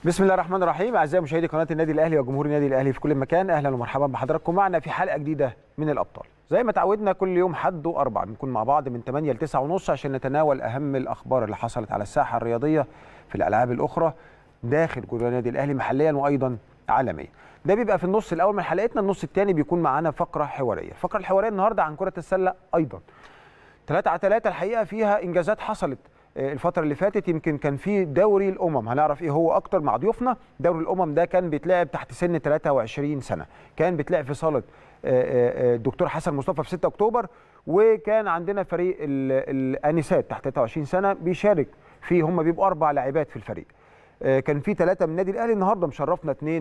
بسم الله الرحمن الرحيم اعزائي مشاهدي قناه النادي الاهلي وجمهور النادي الاهلي في كل مكان اهلا ومرحبا بحضراتكم معنا في حلقه جديده من الابطال زي ما تعودنا كل يوم حد واربع بنكون مع بعض من 8 ل 9 ونص عشان نتناول اهم الاخبار اللي حصلت على الساحه الرياضيه في الالعاب الاخرى داخل جدران النادي الاهلي محليا وايضا عالميا ده بيبقى في النص الاول من حلقتنا النص الثاني بيكون معانا فقره حواريه الفقره الحواريه النهارده عن كره السله ايضا 3 على 3 الحقيقه فيها انجازات حصلت الفترة اللي فاتت يمكن كان في دوري الأمم هنعرف إيه هو أكتر مع ضيوفنا دوري الأمم ده كان بيتلعب تحت سن 23 سنة كان بيتلعب في صالة الدكتور حسن مصطفى في 6 أكتوبر وكان عندنا فريق الآنسات تحت 23 سنة بيشارك فيه هم بيبقوا أربع لاعبات في الفريق كان في ثلاثة من النادي الأهلي النهاردة مشرفنا اثنين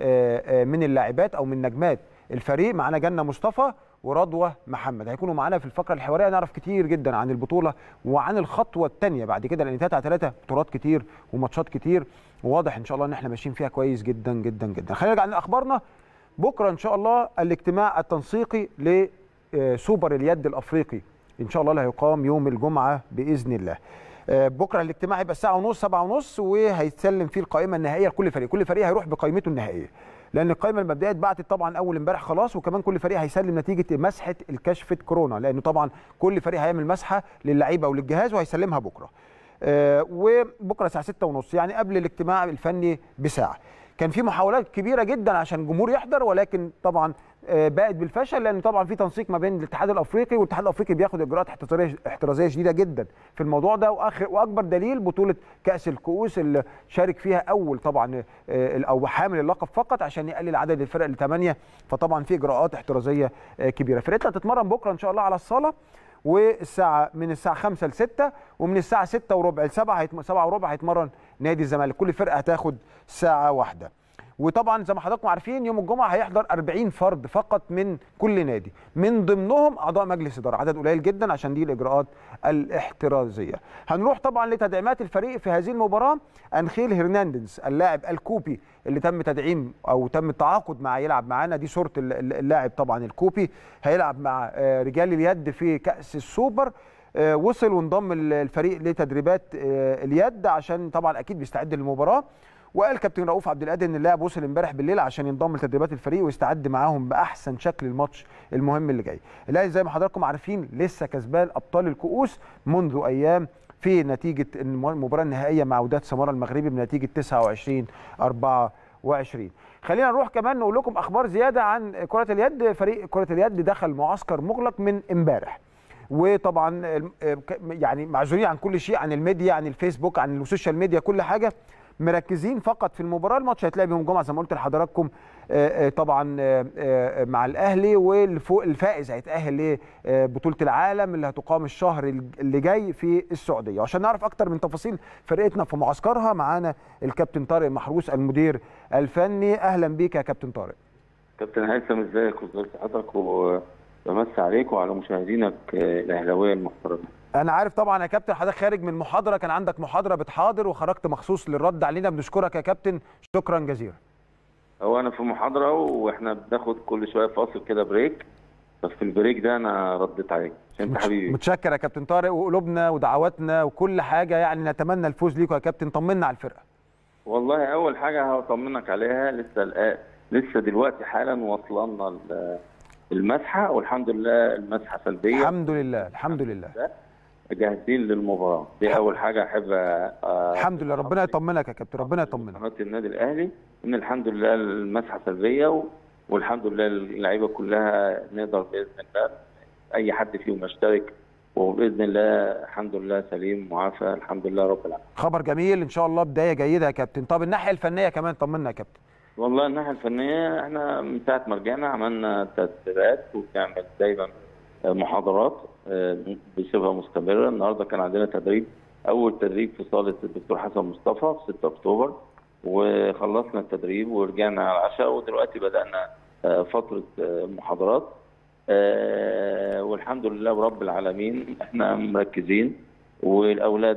من اللاعبات أو من نجمات الفريق معانا جنة مصطفى ورضوى محمد هيكونوا معانا في الفقره الحواريه نعرف كتير جدا عن البطوله وعن الخطوه الثانيه بعد كده لان ثلاثه على ثلاثه بطولات كتير وماتشات كتير وواضح ان شاء الله ان احنا ماشيين فيها كويس جدا جدا جدا خلينا نرجع لاخبارنا بكره ان شاء الله الاجتماع التنسيقي لسوبر اليد الافريقي ان شاء الله اللي هيقام يوم الجمعه باذن الله بكره الاجتماع هيبقى الساعه ونص سبعة ونص وهيتسلم فيه القائمه النهائيه لكل فريق كل فريق هيروح بقائمته النهائيه لان القائمه المبدئيه اتبعتت طبعا اول امبارح خلاص وكمان كل فريق هيسلم نتيجه مسحه الكشف كورونا لانه طبعا كل فريق هيعمل مسحه للعيبه وللجهاز وهيسلمها بكره آه وبكره الساعه 6 ونص يعني قبل الاجتماع الفني بساعه كان في محاولات كبيره جدا عشان الجمهور يحضر ولكن طبعا بقت بالفشل لان طبعا في تنسيق ما بين الاتحاد الافريقي والاتحاد الافريقي بياخد اجراءات احترازيه شديده جدا في الموضوع ده واخر واكبر دليل بطوله كاس الكؤوس اللي شارك فيها اول طبعا او حامل اللقب فقط عشان يقلل عدد الفرق لثمانيه فطبعا في اجراءات احترازيه كبيره فرقتنا هتتمرن بكره ان شاء الله على الصاله والساعه من الساعه 5 ل 6 ومن الساعه 6 وربع ل 7 7 وربع هيتمرن نادي الزمالك كل فرقه هتاخد ساعه واحده وطبعا زي ما حضراتكم عارفين يوم الجمعه هيحضر 40 فرد فقط من كل نادي من ضمنهم اعضاء مجلس اداره عدد قليل جدا عشان دي الاجراءات الاحترازيه هنروح طبعا لتدعيمات الفريق في هذه المباراه انخيل هرنانديز اللاعب الكوبي اللي تم تدعيم او تم التعاقد معاه يلعب معانا دي صوره اللاعب طبعا الكوبي هيلعب مع رجال اليد في كاس السوبر وصل وانضم الفريق لتدريبات اليد عشان طبعا اكيد بيستعد للمباراه وقال كابتن رؤوف عبد القادر ان اللاعب وصل امبارح بالليل عشان ينضم لتدريبات الفريق ويستعد معاهم باحسن شكل الماتش المهم اللي جاي. الاهلي زي ما حضراتكم عارفين لسه كسبان ابطال الكؤوس منذ ايام في نتيجه المباراه النهائيه مع وداد سماره المغربي بنتيجه 29 24. خلينا نروح كمان نقول لكم اخبار زياده عن كره اليد فريق كره اليد دخل معسكر مغلق من امبارح. وطبعا يعني معذورين عن كل شيء عن الميديا عن الفيسبوك عن السوشيال ميديا كل حاجه مركزين فقط في المباراه الماتش هيتلعب يوم الجمعه زي ما قلت لحضراتكم طبعا مع الاهلي والفائز هيتاهل لبطوله العالم اللي هتقام الشهر اللي جاي في السعوديه وعشان نعرف اكتر من تفاصيل فرقتنا في معسكرها معانا الكابتن طارق محروس المدير الفني اهلا بيك يا كابتن طارق كابتن هيثم ازيك وازي صحتك وبمسي عليك وعلى مشاهدينك الاهلاويه المحترمين انا عارف طبعا يا كابتن حضرتك خارج من محاضره كان عندك محاضره بتحاضر وخرجت مخصوص للرد علينا بنشكرك يا كابتن شكرا جزيلا هو انا في محاضره واحنا بناخد كل شويه فاصل كده بريك ففي البريك ده انا رديت عليك عشان انت حبيبي متشكر يا كابتن طارق وقلوبنا ودعواتنا وكل حاجه يعني نتمنى الفوز ليكم يا كابتن طمنا على الفرقه والله اول حاجه هطمنك عليها لسه لسه دلوقتي حالا وصلنا المسحه والحمد لله المسحه سلبيه الحمد لله الحمد لله جاهزين للمباراه دي اول حاجه احب الحمد لله ربنا يطمنك يا كابتن ربنا يطمنك قناه النادي الاهلي ان الحمد لله المسحه سلبيه و... والحمد لله اللعيبه كلها نقدر باذن الله اي حد فيهم يشترك وباذن الله الحمد لله سليم معافى الحمد لله رب العالمين خبر جميل ان شاء الله بدايه جيده يا كابتن طب الناحيه الفنيه كمان طمنا يا كابتن والله الناحيه الفنيه احنا من ساعه ما رجعنا عملنا تدريبات وبنعمل دايما محاضرات بصفه مستمره النهارده كان عندنا تدريب اول تدريب في صاله الدكتور حسن مصطفى في 6 اكتوبر وخلصنا التدريب ورجعنا على العشاء ودلوقتي بدانا فتره محاضرات والحمد لله رب العالمين احنا مركزين والاولاد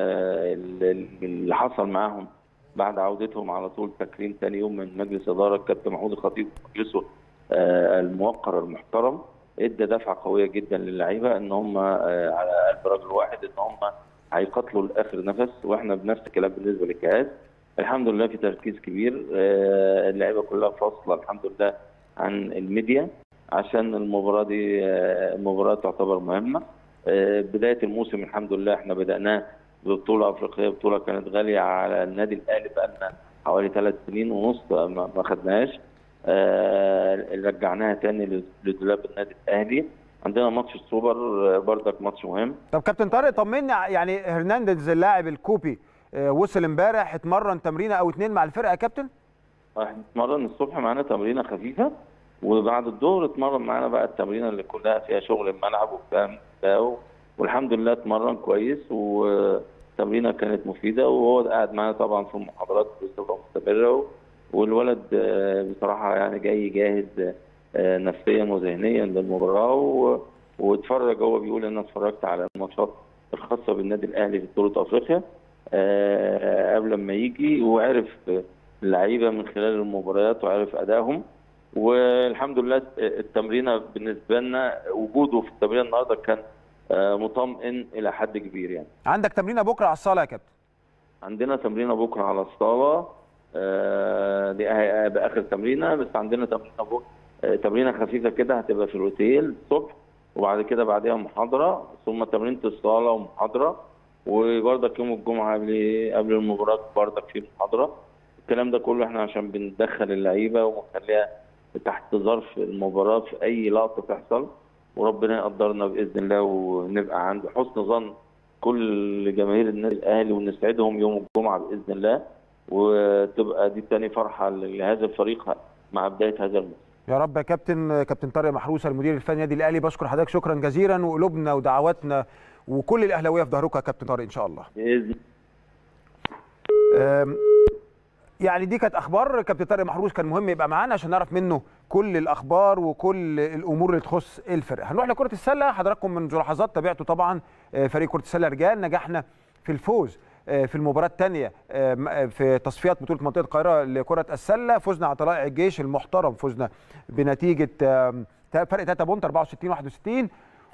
اللي حصل معاهم بعد عودتهم على طول تكريم ثاني يوم من مجلس اداره الكابتن محمود الخطيب مجلسه الموقر المحترم ادى دفعه قويه جدا للعيبه ان هم على قلب رجل واحد ان هم هيقاتلوا لاخر نفس واحنا بنفس الكلام بالنسبه للجهاز الحمد لله في تركيز كبير آه، اللعيبه كلها فاصله الحمد لله عن الميديا عشان المباراه دي آه، مباراه تعتبر مهمه آه، بدايه الموسم الحمد لله احنا بداناه ببطوله افريقيه بطوله كانت غاليه على النادي الاهلي بقالنا حوالي ثلاث سنين ونص ما ما خدناهاش آه، رجعناها تاني لدولاب النادي الاهلي عندنا ماتش السوبر آه، بردك ماتش مهم طب كابتن طارق طمني ع- يعني هرنانديز اللاعب الكوبي آه، وصل امبارح اتمرن تمرينه او اتنين مع الفرقه يا كابتن احنا اتمرن الصبح معانا تمرينه خفيفه وبعد الظهر اتمرن معانا بقى التمرينه اللي كلها فيها شغل الملعب والكلام ده و- والحمد لله اتمرن كويس والتمرينه كانت مفيده وهو قاعد معانا طبعا في المحاضرات بصفه مستمره و- والولد آه، بصراحه يعني جاي جاهز آه، نفسيا وذهنيا للمباراه و- واتفرج هو بيقول ان انا اتفرجت على الماتشات الخاصه بالنادي الاهلي في بطوله افريقيا آه، قبل ما يجي وعرف اللعيبه من خلال المباريات وعرف ادائهم والحمد لله التمرينه بالنسبه لنا وجوده في التمرين النهارده كان آه، مطمئن الى حد كبير يعني عندك تمرينه بكره على الصاله يا كابتن عندنا تمرينه بكره على الصاله آه، دي هيبقى اخر تمرينه بس عندنا تمرينه بكره آه، تمرينه خفيفه كده هتبقى في الاوتيل الصبح وبعد كده بعدها محاضره ثم تمرينه الصاله ومحاضره وبرضك يوم الجمعه قبل قبل المباراه برضك في محاضره الكلام ده كله احنا عشان بندخل اللعيبه ونخليها تحت ظرف المباراه في اي لقطه تحصل وربنا يقدرنا باذن الله ونبقى عند حسن ظن كل جماهير النادي الاهلي ونسعدهم يوم الجمعه باذن الله وتبقى دي تاني فرحه لهذا الفريق مع بدايه هذا الموسم يا رب يا كابتن كابتن طارق محروس المدير الفني النادي الاهلي بشكر حضرتك شكرا جزيلا وقلوبنا ودعواتنا وكل الاهلاويه في ظهركم يا كابتن طارق ان شاء الله باذن أم، يعني دي كانت اخبار كابتن طارق محروس كان مهم يبقى معانا عشان نعرف منه كل الاخبار وكل الامور اللي تخص الفرقه هنروح لكره السله حضراتكم من لحظات تابعتوا طبعا آه، فريق كره السله رجال نجحنا في الفوز آه، في المباراه الثانيه في تصفيات بطوله منطقه القاهره لكره السله فزنا على طلائع الجيش المحترم فزنا بنتيجه آم، فرق 3 بونت 64 61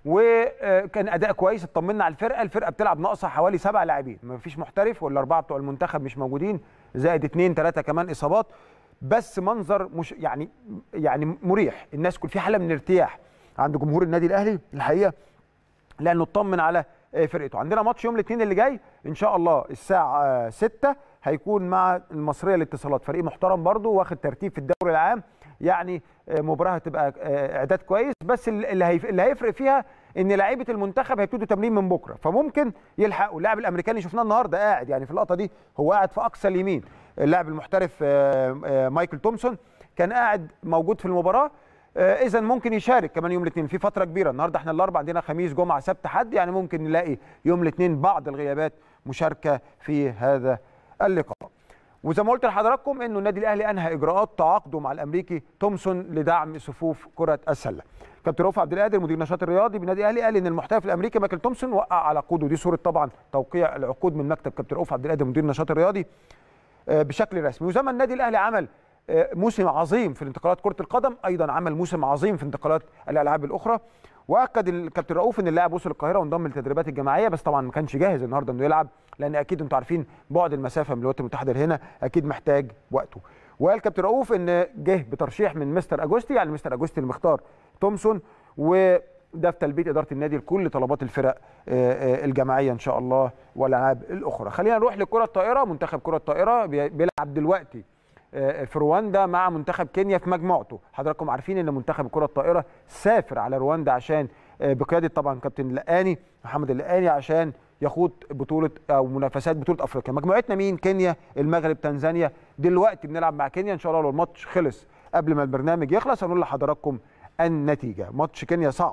وكان اداء كويس اطمنا على الفرقه الفرقه بتلعب ناقصه حوالي سبع لاعبين ما فيش محترف والاربعه بتوع المنتخب مش موجودين زائد اثنين ثلاثه كمان اصابات بس منظر مش يعني يعني مريح الناس كل في حاله من الارتياح عند جمهور النادي الاهلي الحقيقه لانه اطمن على آه، فرقته عندنا ماتش يوم الاثنين اللي جاي ان شاء الله الساعه 6 هيكون مع المصريه للاتصالات فريق محترم برضو واخد ترتيب في الدوري العام يعني آه، مباراه هتبقى آه، اعداد كويس بس اللي هيف- اللي هيفرق فيها ان لعيبه المنتخب هيبتدوا تمرين من بكره فممكن يلحقوا اللاعب الامريكاني شفناه النهارده قاعد يعني في اللقطه دي هو قاعد في اقصى اليمين اللاعب المحترف آه، آه، مايكل تومسون كان قاعد موجود في المباراه اذا ممكن يشارك كمان يوم الاثنين في فتره كبيره النهارده احنا الاربع عندنا خميس جمعه سبت حد يعني ممكن نلاقي يوم الاثنين بعض الغيابات مشاركه في هذا اللقاء وزي ما قلت لحضراتكم انه النادي الاهلي انهى اجراءات تعاقده مع الامريكي تومسون لدعم صفوف كره السله كابتن رؤوف عبد القادر مدير النشاط الرياضي بالنادي الاهلي قال ان المحترف الامريكي مايكل تومسون وقع على عقود ودي صوره طبعا توقيع العقود من مكتب كابتن رؤوف عبد القادر مدير النشاط الرياضي آه، بشكل رسمي وزي ما النادي الاهلي عمل آه، موسم عظيم في الانتقالات كره القدم ايضا عمل موسم عظيم في انتقالات الالعاب الاخرى واكد الكابتن رؤوف ان اللاعب وصل القاهره وانضم للتدريبات الجماعيه بس طبعا ما كانش جاهز النهارده انه يلعب لان اكيد انتوا عارفين بعد المسافه من الولايات المتحده لهنا اكيد محتاج وقته وقال كابتن رؤوف ان جه بترشيح من مستر اجوستي يعني مستر اجوستي اللي مختار تومسون وده في تلبيه اداره النادي لكل طلبات الفرق آه، آه، الجماعيه ان شاء الله والالعاب الاخرى خلينا نروح لكره الطائره منتخب كره الطائره بي- بيلعب دلوقتي آه، في رواندا مع منتخب كينيا في مجموعته حضراتكم عارفين ان منتخب كره الطائره سافر على رواندا عشان آه، بقياده طبعا كابتن اللقاني محمد اللقاني عشان يخوض بطوله او منافسات بطوله افريقيا مجموعتنا مين كينيا المغرب تنزانيا دلوقتي بنلعب مع كينيا ان شاء الله لو الماتش خلص قبل ما البرنامج يخلص هنقول لحضراتكم النتيجه ماتش كينيا صعب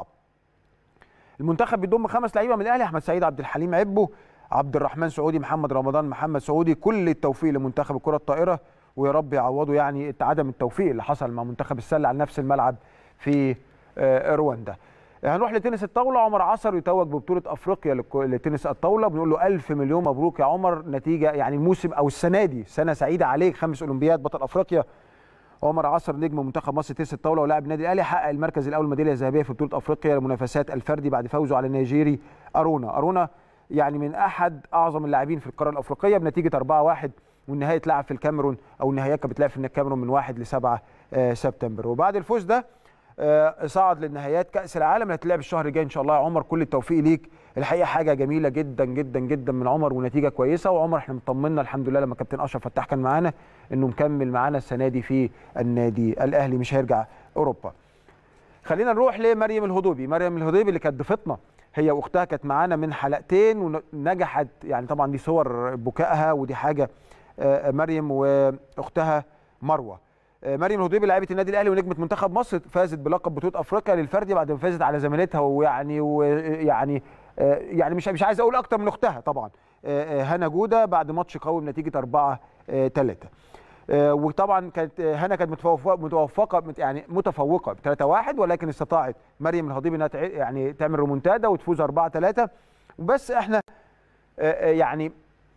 المنتخب بيضم خمس لعيبه من الاهلي احمد سعيد عبد الحليم عبو عبد الرحمن سعودي محمد رمضان محمد سعودي كل التوفيق لمنتخب الكره الطائره ويا رب يعوضوا يعني عدم التوفيق اللي حصل مع منتخب السله على نفس الملعب في آه، رواندا هنروح لتنس الطاوله عمر عصر يتوج ببطوله افريقيا للك- لتنس الطاوله بنقول له الف مليون مبروك يا عمر نتيجه يعني الموسم او السنه دي سنه سعيده عليك خمس اولمبياد بطل افريقيا عمر عصر نجم منتخب مصر تنس الطاوله ولاعب النادي الاهلي حقق المركز الاول ميداليه ذهبيه في بطوله افريقيا لمنافسات الفردي بعد فوزه على النيجيري ارونا ارونا يعني من احد اعظم اللاعبين في القاره الافريقيه بنتيجه 4-1 والنهائي اتلعب في الكاميرون او النهائيات كانت بتلعب في الكاميرون من 1 ل 7 سبتمبر وبعد الفوز ده صعد للنهائيات كاس العالم اللي هتلعب الشهر الجاي ان شاء الله يا عمر كل التوفيق ليك الحقيقه حاجه جميله جدا جدا جدا من عمر ونتيجه كويسه وعمر احنا مطمنا الحمد لله لما كابتن اشرف فتاح كان معانا انه مكمل معانا السنه دي في النادي الاهلي مش هيرجع اوروبا خلينا نروح لمريم الهضوبي مريم الهضوبي اللي كانت ضيفتنا هي واختها كانت معانا من حلقتين ونجحت يعني طبعا دي صور بكائها ودي حاجه مريم واختها مروه مريم الهضيبي لاعبه النادي الاهلي ونجمه منتخب مصر فازت بلقب بطوله افريقيا للفردي بعد ما فازت على زميلتها ويعني ويعني يعني مش مش عايز اقول اكتر من اختها طبعا هنا جوده بعد ماتش قوي بنتيجه 4 3 وطبعا كانت هنا كانت متفوقه متوفقه يعني متفوقه ب 3 1 ولكن استطاعت مريم الهضيبي انها يعني تعمل ريمونتادا وتفوز 4 3 وبس احنا يعني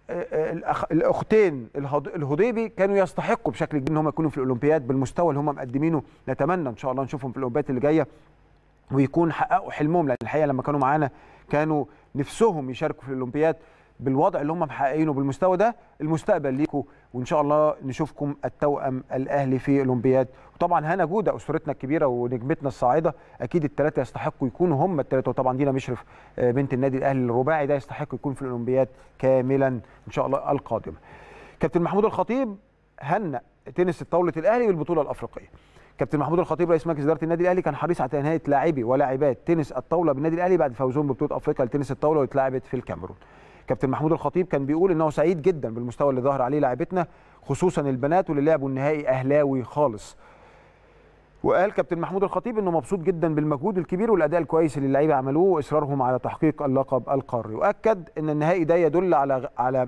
الاختين الهضيبي كانوا يستحقوا بشكل كبير ان هم يكونوا في الاولمبياد بالمستوى اللي هم مقدمينه نتمنى ان شاء الله نشوفهم في الاولمبياد اللي جايه ويكون حققوا حلمهم لان الحقيقه لما كانوا معانا كانوا نفسهم يشاركوا في الاولمبياد بالوضع اللي هم محققينه بالمستوى ده المستقبل ليكم وان شاء الله نشوفكم التوأم الاهلي في الاولمبياد وطبعا هنا جوده اسرتنا الكبيره ونجمتنا الصاعده اكيد الثلاثه يستحقوا يكونوا هم الثلاثه وطبعا دينا مشرف بنت النادي الاهلي الرباعي ده يستحق يكون في الاولمبياد كاملا ان شاء الله القادمه كابتن محمود الخطيب هنأ تنس الطاوله الاهلي بالبطوله الافريقيه كابتن محمود الخطيب رئيس مجلس اداره النادي الاهلي كان حريص على تنهيه لاعبي ولاعبات تنس الطاوله بالنادي الاهلي بعد فوزهم ببطوله افريقيا لتنس الطاوله واللي اتلعبت في الكاميرون كابتن محمود الخطيب كان بيقول انه سعيد جدا بالمستوى اللي ظهر عليه لاعبتنا خصوصا البنات واللي لعبوا النهائي اهلاوي خالص وقال كابتن محمود الخطيب انه مبسوط جدا بالمجهود الكبير والاداء الكويس اللي اللعيبه عملوه واصرارهم على تحقيق اللقب القاري واكد ان النهائي ده يدل على على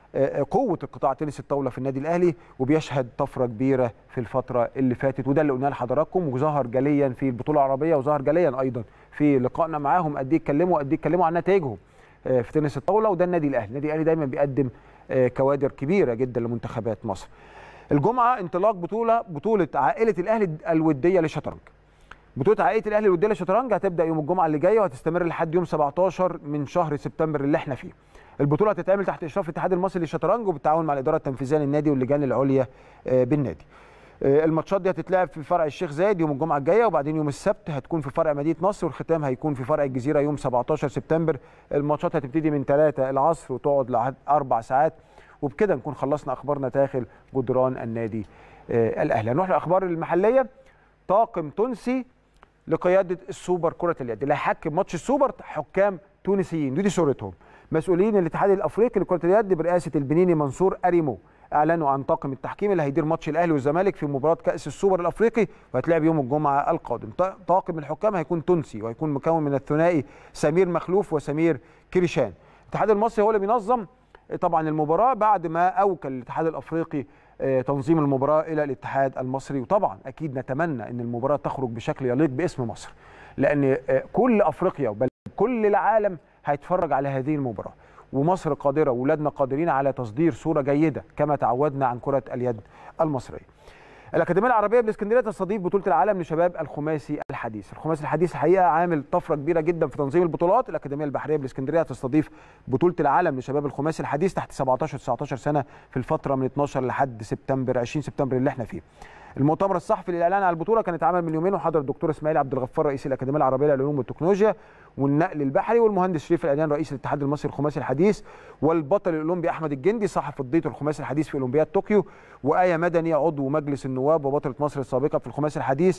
قوه القطاع تنس الطاوله في النادي الاهلي وبيشهد طفره كبيره في الفتره اللي فاتت وده اللي قلناه لحضراتكم وظهر جليا في البطوله العربيه وظهر جليا ايضا في لقائنا معاهم قد ايه اتكلموا قد ايه اتكلموا عن نتائجهم في تنس الطاوله وده النادي الاهلي النادي الاهلي دايما بيقدم كوادر كبيره جدا لمنتخبات مصر الجمعه انطلاق بطوله بطوله عائله الاهلي الوديه للشطرنج بطوله عائله الاهلي الوديه للشطرنج هتبدا يوم الجمعه اللي جايه وهتستمر لحد يوم 17 من شهر سبتمبر اللي احنا فيه البطوله هتتعمل تحت اشراف الاتحاد المصري للشطرنج وبالتعاون مع الاداره التنفيذيه للنادي واللجان العليا بالنادي الماتشات دي هتتلعب في فرع الشيخ زايد يوم الجمعه الجايه وبعدين يوم السبت هتكون في فرع مدينه نصر والختام هيكون في فرع الجزيره يوم 17 سبتمبر الماتشات هتبتدي من 3 العصر وتقعد لحد اربع ساعات وبكده نكون خلصنا اخبارنا داخل جدران النادي الاهلي هنروح للاخبار المحليه طاقم تونسي لقياده السوبر كره اليد اللي هيحكم ماتش السوبر حكام تونسيين دي, دي صورتهم مسؤولين الاتحاد الافريقي لكره اليد برئاسه البنيني منصور اريمو اعلنوا عن طاقم التحكيم اللي هيدير ماتش الاهلي والزمالك في مباراه كاس السوبر الافريقي وهتلعب يوم الجمعه القادم طاقم الحكام هيكون تونسي وهيكون مكون من الثنائي سمير مخلوف وسمير كريشان الاتحاد المصري هو اللي بينظم طبعا المباراه بعد ما اوكل الاتحاد الافريقي تنظيم المباراه الى الاتحاد المصري وطبعا اكيد نتمنى ان المباراه تخرج بشكل يليق باسم مصر لان كل افريقيا بل كل العالم هيتفرج على هذه المباراه ومصر قادره واولادنا قادرين على تصدير صوره جيده كما تعودنا عن كره اليد المصريه. الاكاديميه العربيه بالاسكندريه تستضيف بطوله العالم لشباب الخماسي الحديث، الخماسي الحديث الحقيقه عامل طفره كبيره جدا في تنظيم البطولات، الاكاديميه البحريه بالاسكندريه تستضيف بطوله العالم لشباب الخماسي الحديث تحت 17 19 سنه في الفتره من 12 لحد سبتمبر 20 سبتمبر اللي احنا فيه. المؤتمر الصحفي للاعلان عن البطوله كان اتعمل من يومين وحضر الدكتور اسماعيل عبد الغفار رئيس الاكاديميه العربيه للعلوم والتكنولوجيا والنقل البحري والمهندس شريف العديان رئيس الاتحاد المصري الخماسي الحديث والبطل الاولمبي احمد الجندي صاحب فضيه الخماسي الحديث في اولمبياد طوكيو وايه مدني عضو مجلس النواب وبطله مصر السابقه في الخماسي الحديث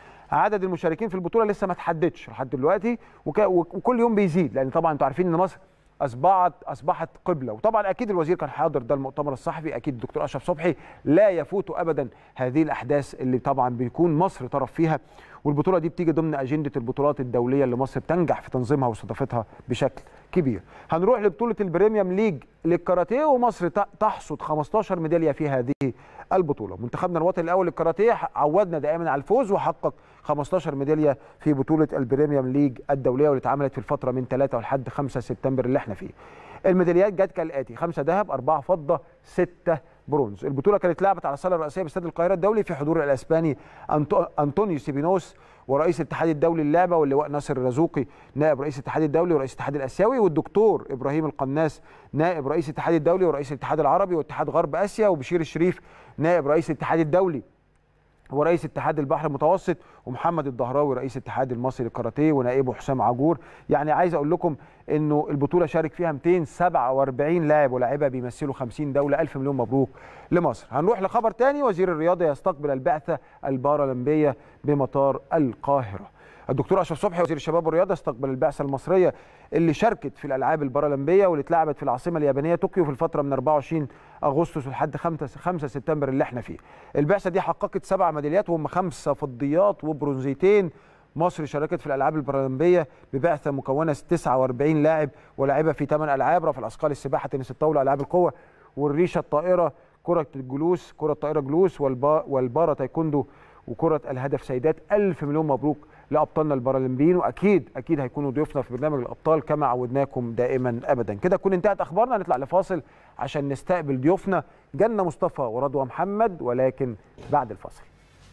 عدد المشاركين في البطوله لسه ما تحددش لحد دلوقتي وكل يوم بيزيد لان طبعا انتوا عارفين ان مصر اصبحت اصبحت قبله وطبعا اكيد الوزير كان حاضر ده المؤتمر الصحفي اكيد الدكتور اشرف صبحي لا يفوت ابدا هذه الاحداث اللي طبعا بيكون مصر طرف فيها والبطوله دي بتيجي ضمن اجنده البطولات الدوليه اللي مصر بتنجح في تنظيمها واستضافتها بشكل كبير هنروح لبطوله البريميوم ليج للكاراتيه ومصر تحصد 15 ميداليه في هذه البطوله منتخبنا الوطني الاول للكاراتيه عودنا دائما على الفوز وحقق 15 ميداليه في بطوله البريميوم ليج الدوليه واللي اتعملت في الفتره من 3 لحد 5 سبتمبر اللي احنا فيه الميداليات جت كالاتي خمسه ذهب اربعه فضه سته برونز البطوله كانت لعبت على الصاله الرئيسيه باستاد القاهره الدولي في حضور الاسباني أنتو... انطونيو سيبينوس ورئيس الاتحاد الدولي للعبه واللواء ناصر الرزوقي نائب رئيس الاتحاد الدولي ورئيس الاتحاد الاسيوي والدكتور ابراهيم القناس نائب رئيس الاتحاد الدولي ورئيس الاتحاد العربي واتحاد غرب اسيا وبشير الشريف نائب رئيس الاتحاد الدولي ورئيس اتحاد البحر المتوسط ومحمد الدهراوي رئيس الاتحاد المصري للكاراتيه ونائبه حسام عجور يعني عايز اقول لكم انه البطوله شارك فيها 247 لاعب ولاعيبه بيمثلوا 50 دوله الف مليون مبروك لمصر هنروح لخبر تاني وزير الرياضه يستقبل البعثه البارالمبيه بمطار القاهره الدكتور اشرف صبحي وزير الشباب والرياضه استقبل البعثه المصريه اللي شاركت في الالعاب البارالمبيه واللي اتلعبت في العاصمه اليابانيه طوكيو في الفتره من 24 اغسطس لحد 5 5 سبتمبر اللي احنا فيه. البعثه دي حققت سبع ميداليات وهم خمسه فضيات وبرونزيتين. مصر شاركت في الالعاب البارالمبيه ببعثه مكونه 49 لاعب ولاعيبه في 8 العاب رفع الاثقال السباحه تنس الطاوله العاب القوه والريشه الطائره كره الجلوس كره الطائره جلوس والبا والبارا تايكوندو وكره الهدف سيدات ألف مليون مبروك لابطالنا البارالمبيين واكيد اكيد هيكونوا ضيوفنا في برنامج الابطال كما عودناكم دائما ابدا كده تكون انتهت اخبارنا نطلع لفاصل عشان نستقبل ضيوفنا جنه مصطفى ورضوى محمد ولكن بعد الفاصل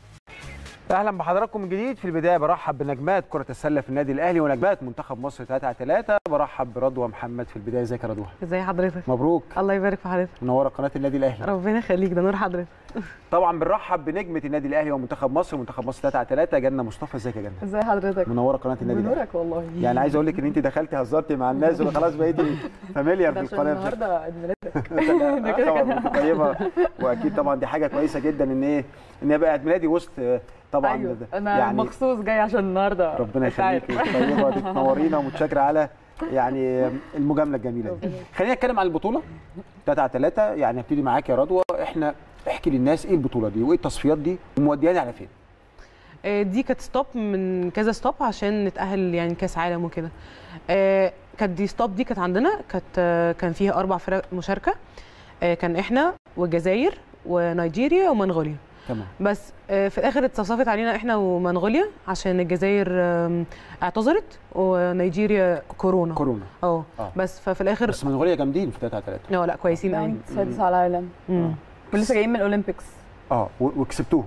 اهلا بحضراتكم من جديد في البدايه برحب بنجمات كره السله في النادي الاهلي ونجمات منتخب مصر 3 على 3 برحب برضوى محمد في البدايه ازيك يا رضوى ازي حضرتك مبروك الله يبارك في حضرتك منوره قناه النادي الاهلي ربنا يخليك ده نور حضرتك طبعا بنرحب بنجمه النادي الاهلي ومنتخب مصر منتخب مصر 3 على 3 جنه مصطفى ازيك يا جنه ازي حضرتك منوره قناه النادي الاهلي بنورك والله يعني عايز اقول لك ان انت دخلتي هزرتي مع الناس وخلاص بقيتي فاميليار ده في عشان القناه النهارده عيد ميلادك ده كده طبعا انت طيبه واكيد طبعا دي حاجه كويسه جدا ان ايه ان يبقى عيد ميلادي وسط طبعا ايوه ده- انا يعني مخصوص جاي عشان النهارده ربنا أنت عارف. يخليكي طيبه تنورينا ومتشكره على يعني المجامله الجميله دي خلينا نتكلم عن البطوله 3 على 3 يعني ابتدي معاك يا رضوى احنا احكي للناس ايه البطوله دي وايه التصفيات دي ومودياني على فين آه، دي كانت ستوب من كذا ستوب عشان نتاهل يعني كاس عالم وكده آه، كانت دي ستوب دي كانت عندنا كانت آه، كان فيها اربع فرق مشاركه آه، كان احنا والجزائر ونيجيريا ومنغوليا تمام بس آه، في الاخر اتصفت علينا احنا ومنغوليا عشان الجزائر آم، اعتذرت ونيجيريا كورونا كورونا اه آه. بس ففي الاخر بس منغوليا جامدين في 3 على 3 لا لا كويسين قوي يعني سادس على العالم مم. ولسه جايين من الاولمبيكس اه و- وكسبتوهم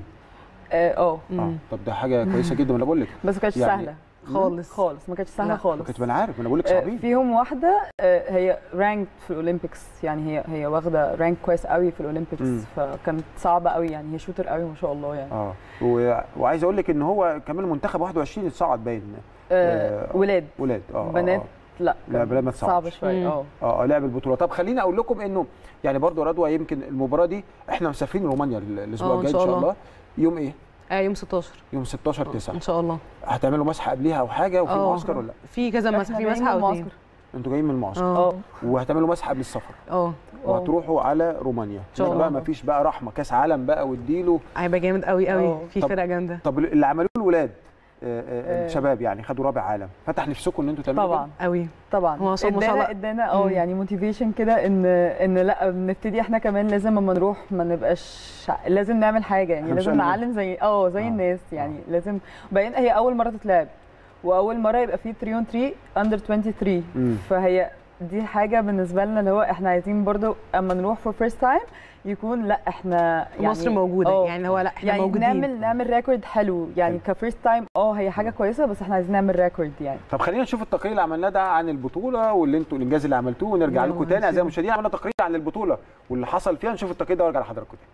اه اه اه مم. طب ده حاجه كويسه جدا انا بقول لك بس ما كانتش يعني- سهله خالص خالص ما كانتش سهله لا. خالص كنت انا عارف انا بقول لك آه، صعبين فيهم واحده آه، هي رانك في الاولمبيكس يعني هي هي واخده رانك كويس قوي في مم. الاولمبيكس فكانت صعبه قوي يعني هي شوتر قوي ما شاء الله يعني اه و... وعايز اقول لك ان هو كمان منتخب 21 اتصعد باين آه، آه، ولاد ولاد اه آه، بنات آه. لا لا، كان بنات ما تصعدش. صعبه شويه مم. اه اه اه لعب البطوله طب خليني اقول لكم انه يعني برضو رضوى يمكن المباراه دي احنا مسافرين رومانيا ال- الاسبوع آه، إن الجاي ان شاء شاء الله. الله يوم ايه آه يوم 16 يوم 16 9 ان شاء الله هتعملوا مسحه قبلها او حاجه وفي آه. معسكر ولا لا في كذا مسحه في إحنا مسحه جايين او من اتنين المعسكر. انتوا جايين من المعسكر اه اه وهتعملوا مسحه قبل السفر اه وهتروحوا على رومانيا شاء هناك بقى الله. مفيش بقى رحمه كاس عالم بقى واديله هيبقى جامد قوي قوي اه. في طب- فرقه جامده طب اللي عملوه الولاد آه، آه، آه. الشباب يعني خدوا رابع عالم فتح نفسكم ان انتوا تعملوا طبعا قوي طبعا هو ما شاء- ما شاء ادانا الله. ادانا اه مم. يعني موتيفيشن كده ان ان لا نبتدي احنا كمان لازم اما نروح ما نبقاش لازم نعمل حاجه يعني إحنا مش لازم قلنا. نعلم زي اه زي آه. الناس يعني لازم وبعدين هي اول مره تتلعب واول مره يبقى في 3 اون 3 اندر 23 مم. فهي دي حاجه بالنسبه لنا اللي هو احنا عايزين برضو اما نروح فور فيرست تايم يكون لا احنا يعني مصر موجوده اه. يعني هو لا احنا يعني موجودين نعمل نعمل ريكورد حلو يعني حلو. كفيرست تايم اه هي حاجه كويسه بس احنا عايزين نعمل ريكورد يعني طب خلينا نشوف التقرير اللي عملناه ده عن البطوله واللي انتوا الانجاز اللي عملتوه ونرجع يلا لكم تاني اعزائي نشوف. المشاهدين عملنا تقرير عن البطوله واللي حصل فيها نشوف التقرير ده وارجع لحضراتكم تاني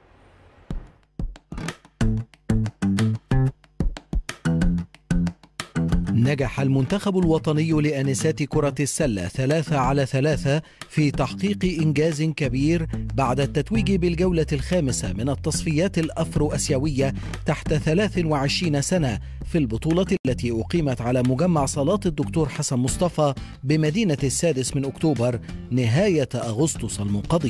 نجح المنتخب الوطني لآنسات كرة السلة ثلاثة على ثلاثة في تحقيق إنجاز كبير بعد التتويج بالجولة الخامسة من التصفيات الأفرو أسيوية تحت 23 سنة في البطولة التي أقيمت على مجمع صالات الدكتور حسن مصطفى بمدينة السادس من أكتوبر نهاية أغسطس المنقضي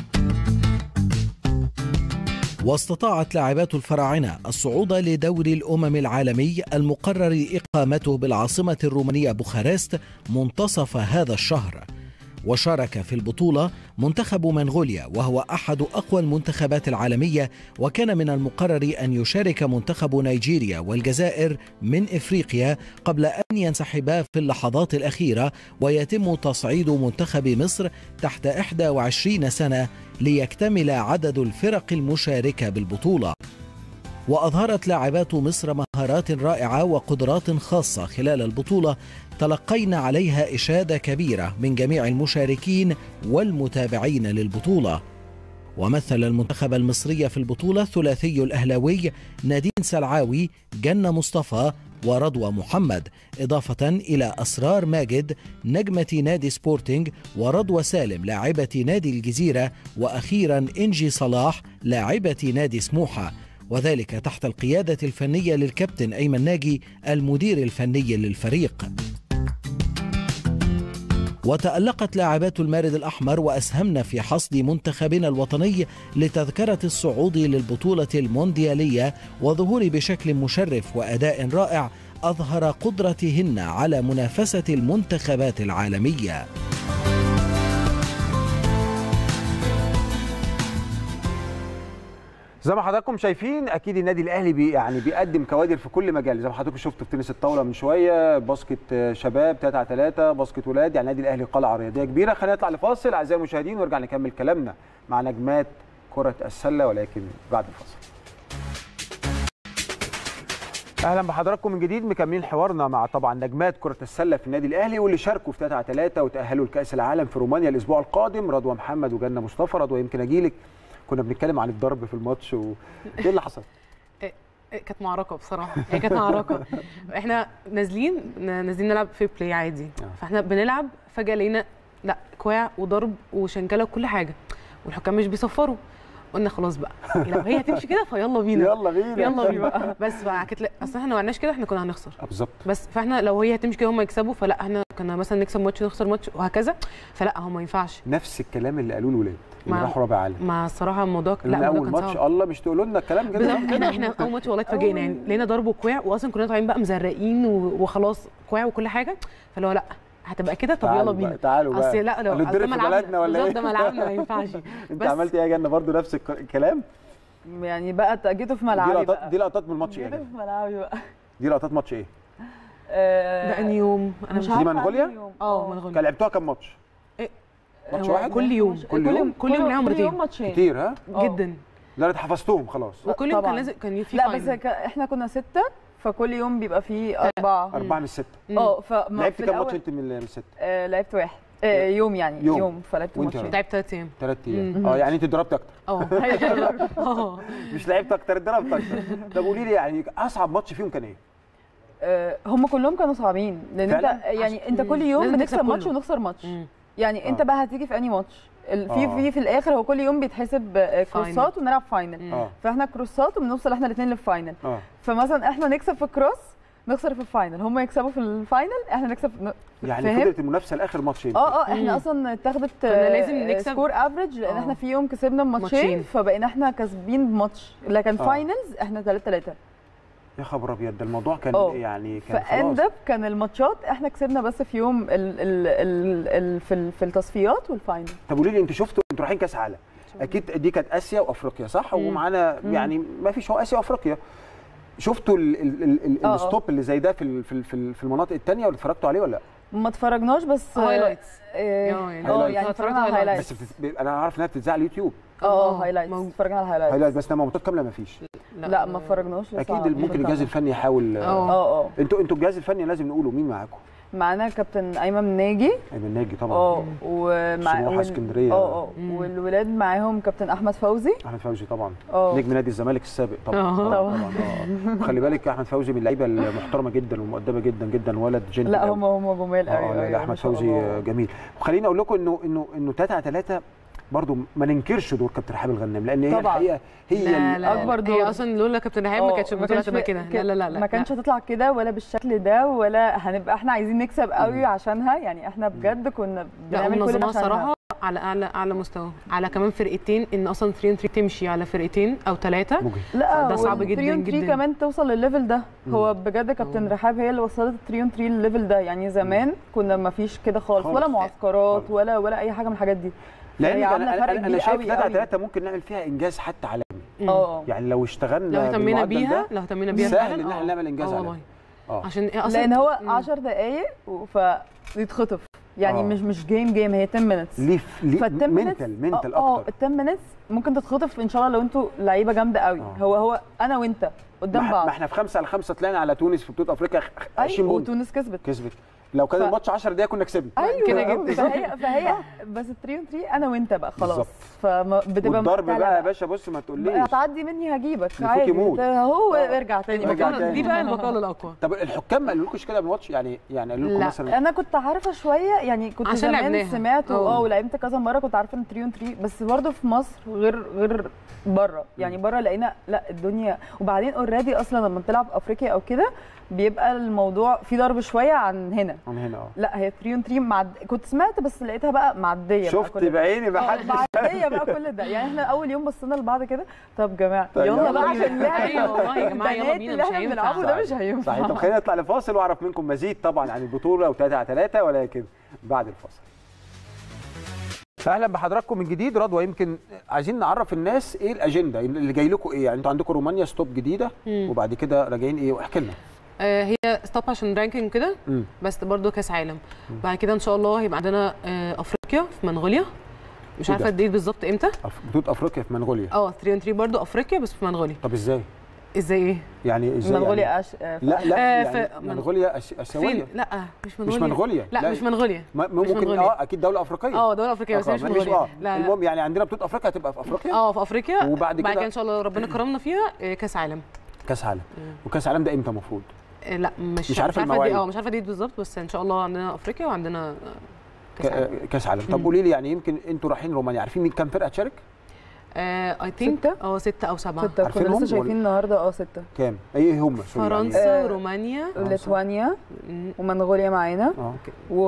واستطاعت لاعبات الفراعنة الصعود لدور الأمم العالمي المقرر إقامته بالعاصمة الرومانية بوخارست منتصف هذا الشهر وشارك في البطولة منتخب منغوليا وهو أحد أقوى المنتخبات العالمية وكان من المقرر أن يشارك منتخب نيجيريا والجزائر من إفريقيا قبل أن ينسحبا في اللحظات الأخيرة ويتم تصعيد منتخب مصر تحت 21 سنة ليكتمل عدد الفرق المشاركة بالبطولة وأظهرت لاعبات مصر مهارات رائعة وقدرات خاصة خلال البطولة تلقينا عليها إشادة كبيرة من جميع المشاركين والمتابعين للبطولة ومثل المنتخب المصري في البطولة الثلاثي الأهلاوي نادين سلعاوي جنة مصطفى ورضوى محمد إضافة إلى أسرار ماجد نجمة نادي سبورتينج ورضوى سالم لاعبة نادي الجزيرة وأخيرا إنجي صلاح لاعبة نادي سموحة وذلك تحت القيادة الفنية للكابتن أيمن ناجي المدير الفني للفريق وتألقت لاعبات المارد الأحمر وأسهمن في حصد منتخبنا الوطني لتذكرة الصعود للبطولة المونديالية وظهور بشكل مشرف وأداء رائع أظهر قدرتهن على منافسة المنتخبات العالمية زي ما حضراتكم شايفين اكيد النادي الاهلي بي يعني بيقدم كوادر في كل مجال زي ما حضراتكم شفتوا في تنس الطاوله من شويه باسكت شباب 3 على 3 باسكت ولاد يعني النادي الاهلي قلعه رياضيه كبيره خلينا نطلع لفاصل اعزائي المشاهدين ونرجع نكمل كلامنا مع نجمات كره السله ولكن بعد الفاصل اهلا بحضراتكم من جديد مكملين حوارنا مع طبعا نجمات كره السله في النادي الاهلي واللي شاركوا في 3 على 3 وتاهلوا لكاس العالم في رومانيا الاسبوع القادم رضوى محمد وجنه مصطفى رضوى يمكن اجيلك كنا بنتكلم عن الضرب في الماتش و... ايه اللي حصل؟ كانت معركه بصراحه هي كانت معركه احنا نازلين نازلين نلعب في بلاي عادي فاحنا بنلعب فجاه لقينا لا كواع وضرب وشنكله وكل حاجه والحكام مش بيصفروا قلنا خلاص بقى لو هي هتمشي كده فيلا بينا يلا بينا يلا بينا بس بقى كانت اصل احنا ما عملناش كده احنا كنا هنخسر بالظبط بس فاحنا لو هي هتمشي كده هم يكسبوا فلا احنا كنا مثلا نكسب ماتش نخسر ماتش وهكذا فلا هو ما ينفعش نفس الكلام اللي قالوه الولاد اللي ما- راحوا رابع عالم ما الصراحه الموضوع لا الموضوع اول كان ماتش صعب. الله مش تقولوا لنا الكلام كده بالظبط كده احنا اول ماتش والله اتفاجئنا يعني لقينا ضرب وكواع واصلا كلنا طالعين بقى مزرقين و- وخلاص كواع وكل حاجه فاللي هو لا هتبقى كده طب يلا تعالوا بينا بقى، تعالوا بقى اصل لا لو هنتضرب أصل ده في ملعبنا. بلدنا ولا بالظبط ايه؟ ده ملعبنا ما ينفعش انت بس- عملت ايه يا جنه برضو نفس الك- الكلام يعني بقى جيتوا في دي ملعبي لقطات بقى دي لقطات من الماتش ايه يا جيتوا جنة؟ في ملعبي بقى دي لقطات ماتش ايه آه، ده انهي يوم انا مش دي عارفه منغوليا؟ أنهي يوم. اه منغوليا كان لعبتوها كام ماتش ماتش هو واحد؟ كل يوم. كل يوم؟ كل يوم بنلعب كل مرتين. يوم ماتشين كتير ها آه. جدا لا انا حفظتهم خلاص وكل يوم كان طبعاً. لازم كان في لا بس فاينل. ك- احنا كنا ستة فكل يوم بيبقى فيه أربعة أربعة من الستة مم. اه فما لعبت في كام ماتش الأول- أنت من من الستة؟ آه لعبت واحد آه يوم يعني يوم. يوم, فلعبت وأنت ماتشين لعبت ثلاث ايام ثلاث أيام مم. اه يعني أنت ضربت أكتر اه اه مش لعبت أكتر ضربت أكتر طب قولي لي يعني أصعب ماتش فيهم كان إيه؟ آه هم كلهم كانوا صعبين لان انت فعلاً؟ يعني انت مم. كل يوم لازم بنكسب تكسب ماتش كله. ونخسر ماتش مم. يعني انت آه. بقى هتيجي في انهي ماتش ال- في آه. في في الاخر هو كل يوم بيتحسب آه، كروسات ونلعب فاينل مم. اه فاحنا كروسات وبنوصل احنا الاثنين للفاينل اه فمثلا احنا نكسب في الكروس نخسر في الفاينل هم يكسبوا في الفاينل احنا نكسب في يعني فاهم؟ فضلت المنافسة لآخر ماتشين اه اه احنا مم. اصلا اتاخدت كنا لازم نكسب. سكور افريج لان آه. احنا في يوم كسبنا ماتشين. ماتشين فبقينا احنا كاسبين بماتش لكن آه. فاينلز احنا 3 3 يا خبر أبيض ده الموضوع كان آه. يعني كان فاند خلاص اب كان الماتشات احنا كسبنا بس في يوم ال ال ال ال في, ال في التصفيات والفاينل طب قولي لي أنتوا شفتوا أنتوا رايحين كأس عالم أكيد دي كانت آسيا وأفريقيا صح؟ مم. ومعانا يعني ما فيش هو آسيا وأفريقيا شفتوا ال- ال- ال- ال- آه، آه. الستوب اللي زي ده في ال- في ال- في ال- في المناطق الثانيه ولا اتفرجتوا عليه ولا لا؟ ما اتفرجناش بس هايلايتس اه يعني آه، highlights. يعني اتفرجنا على highlights. الهايلايتس بس بتت... انا عارف انها بتتذاع على اليوتيوب اه آه، هايلايتس موجود. اتفرجنا على الهايلايتس هايلايت بس انما ماتشات كامله ما فيش لا ما اتفرجناش لسه اكيد على- ممكن الجهاز الفني يحاول اه. اه اه انتوا انتوا الجهاز الفني لازم نقوله مين معاكم؟ معانا كابتن ايمن ناجي ايمن ناجي طبعا اه ومع سموحة وال- اسكندرية. اه اه مم. والولاد معاهم كابتن احمد فوزي احمد فوزي طبعا اه نجم نادي الزمالك السابق طبعا اه. طبعا, طبعا. طبعا. آه. خلي بالك احمد فوزي من اللعيبه المحترمه جدا والمؤدبه جدا جدا ولد جنتل لا أوي. هم هم جمال قوي اه لا, قوي، لا ما احمد شاء فوزي الله. جميل وخليني اقول لكم انه انه انه 3 على 3 برضه ما ننكرش دور كابتن رحاب الغنام لان هي طبعاً. الحقيقه هي لا ال- لا أكبر هي دور. اصلا لولا كابتن رحاب اه، ما كانتش البطوله كانش تبقى في- كده ك- لا لا لا لا ما كانتش هتطلع كده ولا بالشكل ده ولا هنبقى احنا عايزين نكسب قوي عشانها يعني احنا بجد كنا لا بنعمل كل ده منظمه عشانها صراحه على اعلى اعلى مستوى على كمان فرقتين ان اصلا 3 ان 3 تمشي على فرقتين او ثلاثه مجهد لا ده صعب جدا 3 جدا. كمان توصل للليفل ده هو بجد كابتن رحاب هي اللي وصلت 3 3 للليفل ده يعني زمان كنا ما فيش كده خالص خالص. ولا معسكرات خالص. ولا ولا اي حاجه من الحاجات دي لان فهي انا عاملة فرق انا, أنا كبير شايف قوي 3 على قوي. 3 ممكن نعمل فيها انجاز حتى عالمي اه يعني لو اشتغلنا لو اهتمينا بالمعدل بيها ده لو اهتمينا بيها سهل فعلا إن إحنا آه. نعمل إنجاز آه عليها. والله اه عشان إيه اصلا لان هو مم. 10 دقايق فيتخطف يعني آه. مش مش جيم جيم هي 10 minutes ليه ليه فال 10 minutes منتال منتال اه اكتر ال 10 minutes ممكن تتخطف ان شاء الله لو انتوا لعيبه جامده قوي آه. هو هو انا وانت ما قدام إح- بعض ما احنا في 5 على 5 طلعنا على تونس في بطوله افريقيا 20 ايوه بونت وتونس كسبت كسبت لو كان ف- الماتش 10 دقايق كنا كسبنا ايوه كده جدا. فهي فهي بس 3 3 انا وانت بقى خلاص بالظبط. فبتبقى والضرب مقتلة بقى يا باشا بص ما تقوليش هتعدي مني هجيبك نفوكي عادي موت. هو آه. ارجع تاني رجع مكانك. تاني. دي بقى البقاله الاقوى طب الحكام ما قالولكوش كده قبل الماتش يعني يعني قالوا لكم لا. مثلا انا كنت عارفه شويه يعني كنت عشان زمان لعبناها. سمعت اه. اه ولعبت كذا مره كنت عارفه ان 3 اون 3 بس برضه في مصر غير غير بره يعني بره لقينا لا الدنيا وبعدين اوريدي اصلا لما بتلعب افريقيا او كده بيبقى الموضوع في ضرب شويه عن هنا من هنا اه لا هي 3 اون 3 معد... كنت سمعت بس لقيتها بقى معديه بقى شفت كل ده. بعيني ما اه، حدش معديه بقى كل ده يعني احنا اول يوم بصينا لبعض كده طب جماعه طيب يلا يلا بقى بينا. عشان اللعب أيوة والله يا جماعة، يلا البنات بينا، اللي مش احنا هينفع. بنلعبه ده مش هينفع صحيح طب خلينا نطلع لفاصل واعرف منكم مزيد طبعا عن البطوله وثلاثة على ثلاثة ولكن بعد الفاصل اهلا بحضراتكم من جديد رضوى يمكن عايزين نعرف الناس ايه الاجنده اللي جاي لكم ايه يعني انتوا عندكم رومانيا ستوب جديده مم. وبعد كده راجعين ايه واحكي لنا آه، هي ستوب عشان رانكينج كده مم. بس برضه كاس عالم بعد كده ان شاء الله هيبقى عندنا آه، افريقيا في منغوليا مش إيه عارفه ده؟ الديت بالظبط امتى أف- بطوله افريقيا في منغوليا اه 3 ان 3 برضه افريقيا بس في منغوليا طب ازاي ازاي ايه يعني ازاي يعني؟ منغوليا أش... آه، لا لا آه، يعني في- منغوليا أس- اسيويه فين لا مش مش منغوليا منغوليا لا, مش منغوليا ما- مش ممكن منغوليا. اه اكيد دوله افريقيه اه دوله افريقيه بس آه، مش مش منغوليا اه لا لا المهم يعني عندنا بطوله افريقيا هتبقى في افريقيا اه في افريقيا وبعد بعد كده- كده ان شاء الله ربنا كرمنا فيها آه، كاس عالم كاس عالم وكاس عالم ده امتى المفروض آه، لا مش مش عارفة دي- المواعيد. اه مش عارفه دي بالظبط بس ان شاء الله عندنا افريقيا وعندنا آه، كاس عالم ك- كاس عالم طب قولي لي يعني يمكن انتوا رايحين رومانيا عارفين مين كام فرقه تشارك اي ثينك ستة؟ اه ستة او سبعة ستة عارفينهم كنا ولا- لسه شايفين النهارده اه ستة كام ايه هم سوري يعني. فرنسا آه، ورومانيا ليتوانيا مم، ومنغوليا معانا اه و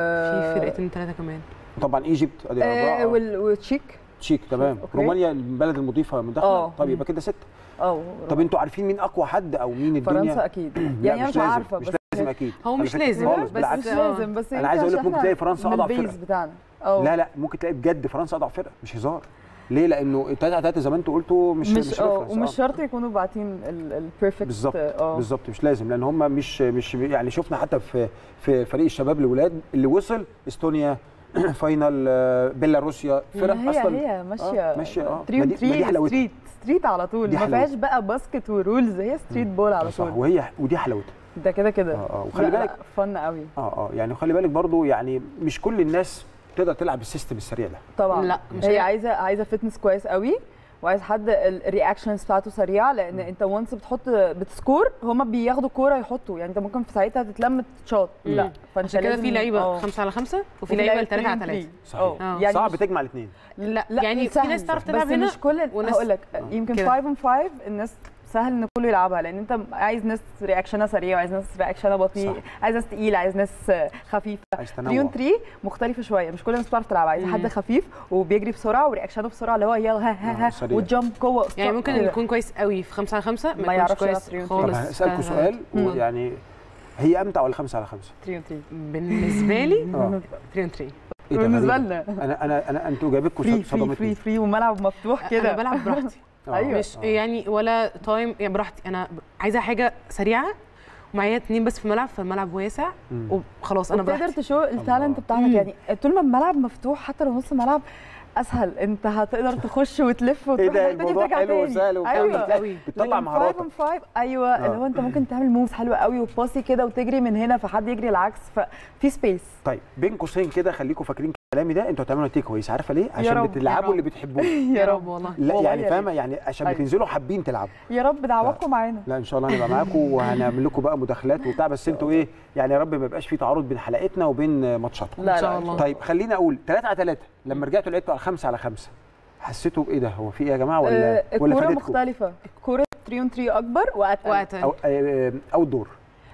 في فرقتين ثلاثة كمان طبعا ايجيبت ادي آه اربعه وال- وتشيك تشيك تمام أوكي. رومانيا البلد المضيفه من داخله آه. طب يبقى كده سته اه طب انتوا عارفين مين اقوى حد او مين الدنيا فرنسا اكيد لا، يعني انا مش لازم، عارفه مش بس لازم اكيد هو على مش فكرة لازم، خالص بس- بالعكس مش آه. لازم بس أنا عايز أقول لك يمكن ممكن عشان تلاقي إحنا فرنسا من أضعف البيز فرقة. بتاعنا اه لا لا ممكن تلاقي بجد فرنسا اضعف فرقه مش هزار ليه لانه التلاته على تلاته زي ما انتوا قلتوا مش مش اه reference. ومش آه. شرط يكونوا باعتين البيرفكت بالظبط اه بالظبط مش لازم لان هم مش مش يعني شفنا حتى في في فريق الشباب الولاد اللي وصل استونيا فاينل آه، بيلاروسيا فرق هي اصلا هي ماشيه آه، ماشية، آه. ما تريو دي- ما دي تري حلاوتها. ستريت ستريت على طول دي ما حلاوتها. فيهاش بقى باسكت ورولز هي ستريت بول على صح طول وهي ودي حلاوتها ده كده كده اه اه وخلي لا، بالك لا، فن قوي اه اه يعني خلي بالك برضو يعني مش كل الناس تقدر تلعب السيستم السريع ده طبعا لا، مش هي هي. عايزه عايزه فتنس كويس قوي وعايز حد الرياكشنز بتاعته سريعه لان انت وانس بتحط بتسكور هما بياخدوا كوره يحطوا يعني انت ممكن في ساعتها تتلم تشوت لا مم. فانت عشان كده لازم في لعيبة اه. خمسة على خمسة وفي وفي لعيبة لعيبة ثلاثة على three and ثلاثة three. صحيح اه. آه. يعني صعب مش- تجمع الاثنين لا, لا يعني في سهل. ناس تعرف بس تلعب هنا مش كل وناس- هقول لك آه. يمكن كده. 5 and 5 الناس سهل ان كله يلعبها لان انت عايز ناس رياكشنها سريع وعايز ناس رياكشنها بطيء صح. عايز ناس تقيل عايز ناس خفيفه عايز 3 تنوع 3 مختلفه شويه مش كل الناس بتعرف تلعب عايز مم. حد خفيف وبيجري بسرعه ورياكشنه بسرعه اللي هو يلا ها ها آه، ها سريع. وجامب قوه يعني ممكن كده. يكون كويس قوي في خمسة على خمسة ما, ما يكونش يعرفش كويس يلعب three on three. طب خالص هسألكوا ف- سؤال مم. ويعني هي امتع ولا خمسة على خمسة؟ 3 3 بالنسبة لي اه 3 3 ايه ده بالنسبه غريبة. لنا انا انا انا انتوا جايبكم فري فري صدمتني فري فري وملعب مفتوح كده كده انا بلعب براحتي آه، أيوة. مش آه. يعني ولا تايم يعني براحتي انا ب- عايزه حاجه سريعه ومعايا اتنين بس في الملعب فالملعب واسع مم. وخلاص انا وبتقدر براحتي تشو التالنت بتاعتك مم. يعني طول ما الملعب مفتوح حتى لو نص الملعب اسهل انت هتقدر تخش وتلف ايه وتروح ده الحتة دي الموضوع وترجع حلو تاني. وسهل وبتاع ايوه بتلاقي- قوي. بتطلع مهاراتك 5 5 ايوه آه. اللي هو انت ممكن تعمل موفز حلوه قوي وباسي كده وتجري من هنا فحد يجري العكس ففي سبيس طيب بين قوسين كده خليكم فاكرين كلامي ده انتوا هتعملوا نتيجه كويسه عارفه ليه؟ عشان رب، يا بتلعبوا رب. اللي بتحبوه يا رب والله لا والله يعني يا فاهمه يعني عشان أيوة. بتنزلوا حابين تلعبوا يا رب دعواتكم معانا لا ان شاء الله هنبقى معاكم وهنعمل لكم بقى مداخلات وبتاع بس انتوا ايه يعني يا رب ما يبقاش في تعارض بين حلقتنا وبين ماتشاتكم لا إن شاء لا الله. طيب خليني اقول 3 على 3 لما رجعتوا لعبتوا على 5 على 5 حسيتوا بايه ده هو في ايه يا جماعه ولا آه، ولا الكوره فادتكم مختلفه الكوره 3 اون 3 اكبر واتقل وقت او او الدور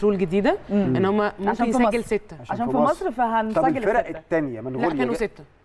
رول جديده ان هم ممكن عشان في يسجل مصر. سته عشان عشان في في مصر. مصر طب فهنسجل الفرق الستة. الثانيه لا منغوليا كانوا جا- سته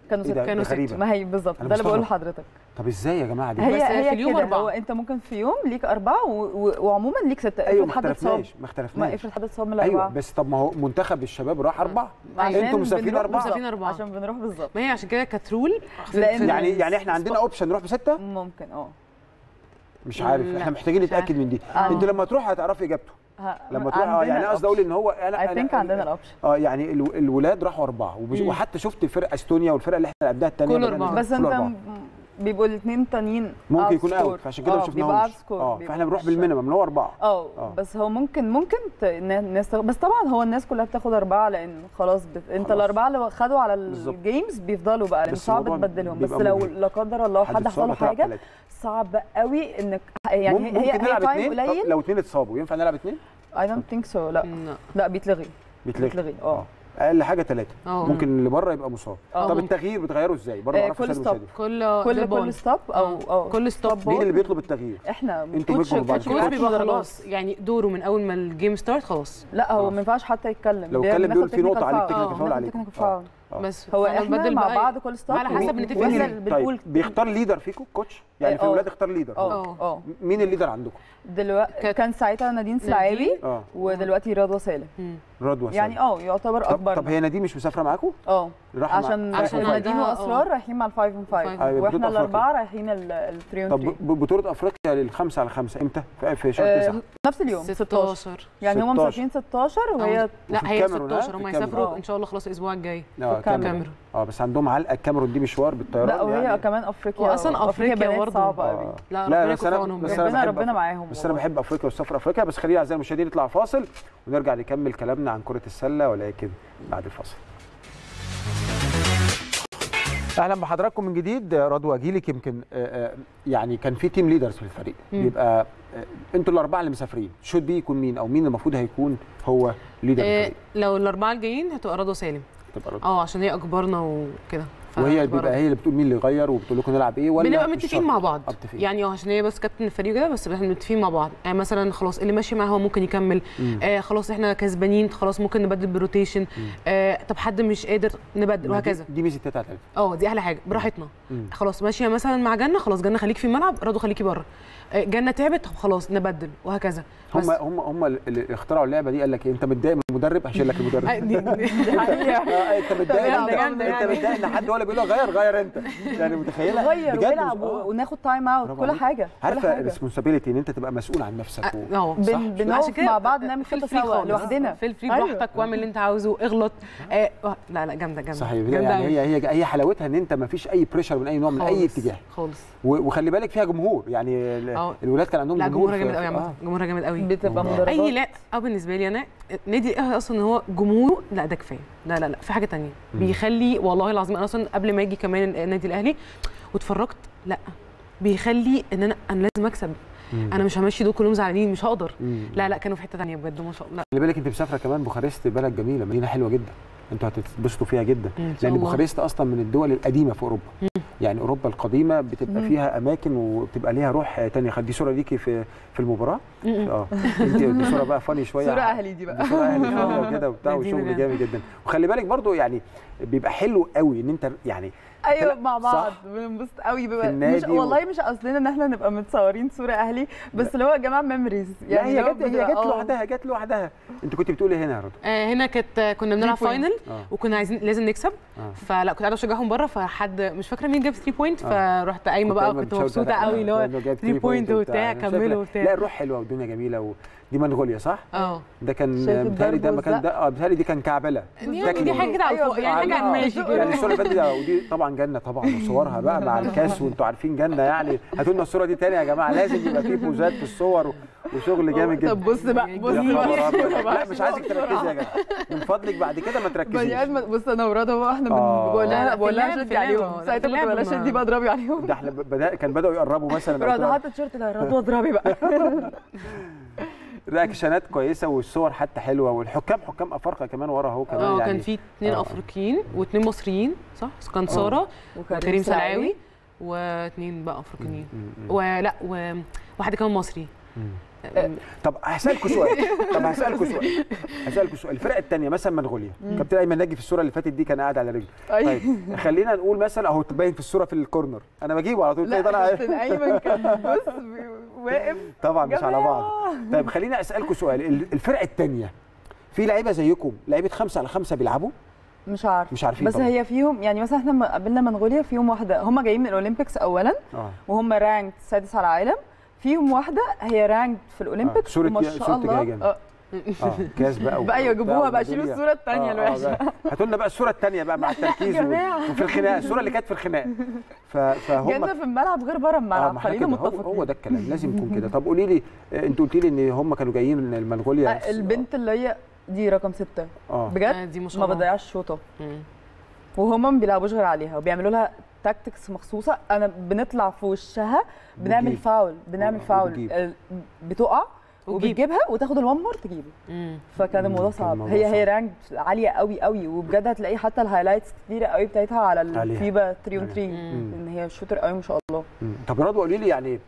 كانوا إيه ده؟ ست دي كانوا ست. غريبه ما هي بالظبط أنا ده اللي بقوله مستغرب. لحضرتك طب ازاي يا جماعه دي هي بس هي في اليوم كده أربعة. هو انت ممكن في يوم ليك اربعه و... و... وعموما ليك سته ايوه ما افرض حد اتصاب اختلفناش ما ما اختلفناش افرض حد اتصاب من ايوه الاربعه بس طب ما هو منتخب الشباب راح اربعه عشان انتوا مسافرين بنروح اربعه مسافرين أربعة. عشان بنروح بالظبط ما هي عشان كده كانت رول في- لأن- في- يعني يعني احنا عندنا اوبشن نروح بسته ممكن اه مش عارف لا، احنا محتاجين مش عارف. نتاكد من دي آه. انت لما تروح هتعرفي اجابته ه- لما تروح اه يعني قصدي اقول ان هو انا اي ثينك أنا- عندنا الاوبشن اه يعني الو- الولاد راحوا اربعه ومش- مم. وحتى شفت فرق استونيا والفرقه اللي احنا لعبناها الثانيه كله أربعة. بس انت م- بيبقوا الاثنين التانيين ممكن out يكون score. اوت فعشان كده ما اه بيبقوا شفناهمش out score. اه بيبقوا فاحنا بنروح مش- بالمينيمم اللي هو اربعه آه. اه بس هو ممكن ممكن ت- ن- الناس تاخد- بس طبعا هو الناس كلها بتاخد اربعه لان خلاص بت... انت خلاص. الاربعه اللي خدوا على بالظبط. الجيمز بيفضلوا بقى لان بس صعب الموضوع تبدلهم بس بيبقى لو مجهد. لا قدر الله حد حصل له اتصاب هتلعب حاجه تلاتة. صعب قوي انك يعني مم- هي ممكن هي نلعب تايم اثنين طب قليل لو اثنين اتصابوا ينفع نلعب اثنين اي دونت ثينك سو لا لا. لا بيتلغي بيتلغي بيتلغي اه اقل حاجه ثلاثه اه ممكن اللي بره يبقى مصاب اه طب ممكن. التغيير بتغيره ازاي برضه آه، معرفش كل أستاذ stop. مشاهدي. كل كل ده كل بond. ستوب او او كل stop. stop مين ball. اللي بيطلب التغيير احنا انتوا كوتش- بيجوا بعد كوتش كده. الكوتش بيبقى درجات. خلاص يعني دوره من اول ما الجيم ستارت خلاص لا هو خلاص. ما ينفعش حتى يتكلم لو بي- اتكلم بيقول بناخد في نقطه technical عليك foul. تكنيكال اه، فاول بناخد عليك technical آه. foul. آه. بس هو فاحنا احنا بنبدل مع بقى بعض كل ستوب على حسب نتفق واحنا فيه. اللي بنقول طيب بيختار ليدر فيكم كوتش يعني في اه. الولاد اختار ليدر اه اه. اه مين الليدر عندكم دلوقتي كانت- كان ساعتها نادين سلعاوي اه ودلوقتي رضوى سالم مم. رضوى يعني سالم. اه يعتبر طب, اكبر طب هي نادين مش مسافره معاكم اه راحوا مع- عشان عشان عشان عندها- نادين واسرار رايحين مع الفايف اند فايف أيوة، بطولة واحنا أفريقيا. الاربعه رايحين التريون طب تري ب- بطوله افريقيا للخمسه على خمسه امتى في- في شهر آه، تسعة نفس اليوم 16 16 يعني هم 16. مسافرين 16 وهي لا وفي هي الكاميرون، ها؟ 16 هم في الكاميرون. هيسافروا اه. ان شاء الله خلاص الاسبوع الجاي اه الكاميرون. كاميرون اه بس عندهم علقه الكاميرون دي مشوار بالطيران لا وهي يعني. كمان افريقيا وأصلاً أفريقيا بنات برضه. صعبه قوي آه. لا لا ربنا بس انا يكون في عونهم بس بجد. انا ربنا بحب ربنا أفريقيا. معاهم بس انا والله. بحب افريقيا والسفر افريقيا بس خلينا اعزائي المشاهدين نطلع فاصل ونرجع نكمل كلامنا عن كره السله ولكن بعد الفاصل اهلا بحضراتكم من جديد رضوى اجيلك يمكن آه، آه، يعني كان في تيم ليدرز في الفريق مم. يبقى آه، انتوا الاربعه اللي مسافرين شود بي يكون مين او مين المفروض هيكون هو ليدر آه، الفريق لو الاربعه الجايين هتبقى رضوى سالم تبقى رضوى اه عشان هي اكبرنا وكده وهي فهتبقى بيبقى هي اللي بتقول مين اللي يغير وبتقول لكم نلعب ايه ولا بنبقى مش متفقين شرط؟ مع بعض آه، متفقين. يعني اه عشان هي بس كابتن الفريق كده بس احنا متفقين مع بعض يعني مثلا خلاص اللي ماشي معاه هو ممكن يكمل مم. آه خلاص احنا كسبانين خلاص ممكن نبدل بروتيشن آه طب حد مش قادر نبدل وهكذا دي, دي ميزه تلاته على تلاته اه دي احلى حاجه براحتنا مم. خلاص ماشيه مثلا مع جنه خلاص جنه خليكي في الملعب رضو خليكي بره آه، جنه تعبت طب خلاص نبدل وهكذا بس هم هم هم اللي اخترعوا اللعبه دي قال لك إيه، انت متضايق من المدرب هشيل لك المدرب آه، دي- دي- آه، انت متضايق جامدة، انت جامدة انت يعني. متضايق ان حد هو اللي بيقول له غير غير انت يعني متخيله غير بجد ونلعب آه. وناخد تايم اوت برافو كل عليك. حاجه كل عارفه حاجه الريسبونسابيلتي ان انت تبقى مسؤول عن نفسك و... اه بن- صح. بنقف عشان كده مع بعض نعمل feel خطة free سوا خالص. لوحدنا. فيل فري أيوة. براحتك واعمل اللي انت عاوزه اغلط آه آه، لا لا جامده جامده صحيح جامده يعني أوي. هي هي هي حلاوتها ان انت ما فيش اي بريشر من اي نوع من اي خالص، اتجاه خالص و- وخلي بالك فيها جمهور يعني ال- اه. الولاد كان عندهم لا جمهور جمهورها في- جامد قوي يا آه. عم جمهورها جامد قوي بتبقى والله. مدرجات اي لا او بالنسبه لي انا نادي الاهلي اصلا ان هو جمهوره لا ده كفايه لا لا لا في حاجه تانية بيخلي والله العظيم انا اصلا قبل ما اجي كمان النادي الاهلي واتفرجت لا بيخلي ان انا انا لازم اكسب مم. انا مش همشي دول كلهم زعلانين مش هقدر مم. لا لا كانوا في حته تانية بجد ما شاء الله خلي بالك انت مسافره كمان بوخارست بلد جميله مدينه حلوه جدا انتوا هتتبسطوا فيها جدا مم، إن شاء لان الله. بوخارست اصلا من الدول القديمه في اوروبا يعني اوروبا القديمه بتبقى مم. فيها اماكن وبتبقى ليها روح تانية خد دي صوره ليكي في في المباراه مم. اه انت دي صوره بقى فاني شويه صورة أهلي دي بقى. دي صوره اهلي فانية وكده وبتاع مدينة وشغل جامد. جامد جدا وخلي بالك برضو يعني بيبقى حلو قوي ان انت يعني ايوه لا، مع صح. بعض بننبسط قوي بيبقى في النادي مش و- والله مش قصدنا ان احنا نبقى متصورين صوره اهلي بس اللي هو يا جماعه ميموريز يعني هي اللي هو جت هي بنبقى- جت اه. لوحدها جت لوحدها انت كنت بتقولي هنا يا رضا آه هنا كانت كنا بنلعب Three point. فاينل اه وكنا عايزين لازم نكسب اه فلا كنت قاعده اشجعهم بره فحد مش فاكره مين جاب 3 بوينت آه. فرحت قايمه بقى دايماً كنت بتشاور مبسوطه على- قوي اللي هو لأنه جايب 3 بوينت وبتاع أنا شايف- كملوا وبتاع لا الروح حلوه والدنيا جميله ودي منغوليا صح؟ اه ده كان شايف بيتهيألي ده الضرب مكان ده اه بيتهيألي دي كان كعبله دي شكله. دي حاجه كده على أيوة، الفوق يعني حاجه آه. على الماشي يعني كده الصوره اللي فاتت ده ودي طبعا جنه طبعا وصورها بقى مع الكاس وانتوا عارفين جنه يعني هاتوا لنا الصوره دي تاني يا جماعه لازم يبقى في بوزات في الصور و- وشغل جامد جدا طب بص بقى بص يا خبر بقى أبيض. لا مش عايزك تركزي يا جماعه من فضلك بعد كده ما تركزيش بني ادم بص انا ورضا بقى احنا آه. بن- بقول لا، لها لا، بقول في لها اللعب- شدي في عليهم اللعب- ساعتها في كنت بقول لها اللعب شدي بقى اضربي عليهم ده احنا بدا كان بداوا يقربوا مثلا أو رضا كده. حاطط شورت لا رضا اضربي بقى رياكشنات كويسه والصور حتى حلوه والحكام حكام افارقه كمان ورا اهو كمان اه يعني كان في اثنين آه. افريقيين واثنين مصريين صح كان ساره وكريم سلعاوي واثنين بقى افريقيين م- م- ولا و- وواحد كمان مصري م. طب هسالكوا سؤال طب هسالكوا سؤال هسالكوا سؤال الفرقه الثانيه مثلا منغوليا كابتن ايمن ناجي في الصوره اللي فاتت دي كان قاعد على رجله أيوة. طيب خلينا نقول مثلا اهو باين في الصوره في الكورنر انا بجيبه على طول لا تلاقي طالع كابتن ايمن كان بص بي- واقف طبعا مش على بعض جماعة. طيب خليني اسالكوا سؤال ال- الفرقه الثانيه في لعيبه زيكم لعيبه خمسه على خمسه بيلعبوا مش عارف مش عارفين بس طبعا. هي فيهم يعني مثلا احنا لما قابلنا منغوليا فيهم واحده هم جايين من الاولمبيكس اولا اه وهم رانك سادس على العالم فيهم واحده هي رانك في الاولمبيكس صورة وما يا- شاء صورتك يا الله جنى. آه، اه كاس بقى بقى وبتاع يجيبوها بقى شيلوا وميدالية. الصوره الثانيه آه، آه، الوحشه بقى. هاتوا لنا بقى الصوره الثانيه بقى مع التركيز يا وال- جماعة. وفي الخناقه الصوره اللي كانت في الخناقه ف- فهم جنة في الملعب غير بره اه الملعب ما احنا خلينا كده هو, متفقين هو ده الكلام لازم يكون كده طب قولي لي آه، انت قلتي لي ان هم كانوا جايين من منغوليا آه، البنت اللي هي دي رقم ستة اه آه، بجد دي ما شاء ما الله. بتضيعش شوطه مم. وهم ما بيلعبوش غير عليها وبيعملوا لها تاكتكس مخصوصه انا بنطلع في وشها بنعمل بتجيب. فاول بنعمل آه، فاول وبتجيب. آه، بتقع وتجيب. وبتجيبها وتاخد الوان مور تجيبه مم. فكان مم، الموضوع كان صعب الموضوع هي هي صعب. رانك عاليه قوي قوي وبجد هتلاقي حتى الهايلايتس كتيره قوي بتاعتها على عليها. الفيبا 3 اون 3 مم. ان هي شوتر قوي ما شاء الله مم. طب رضوى قولي لي يعني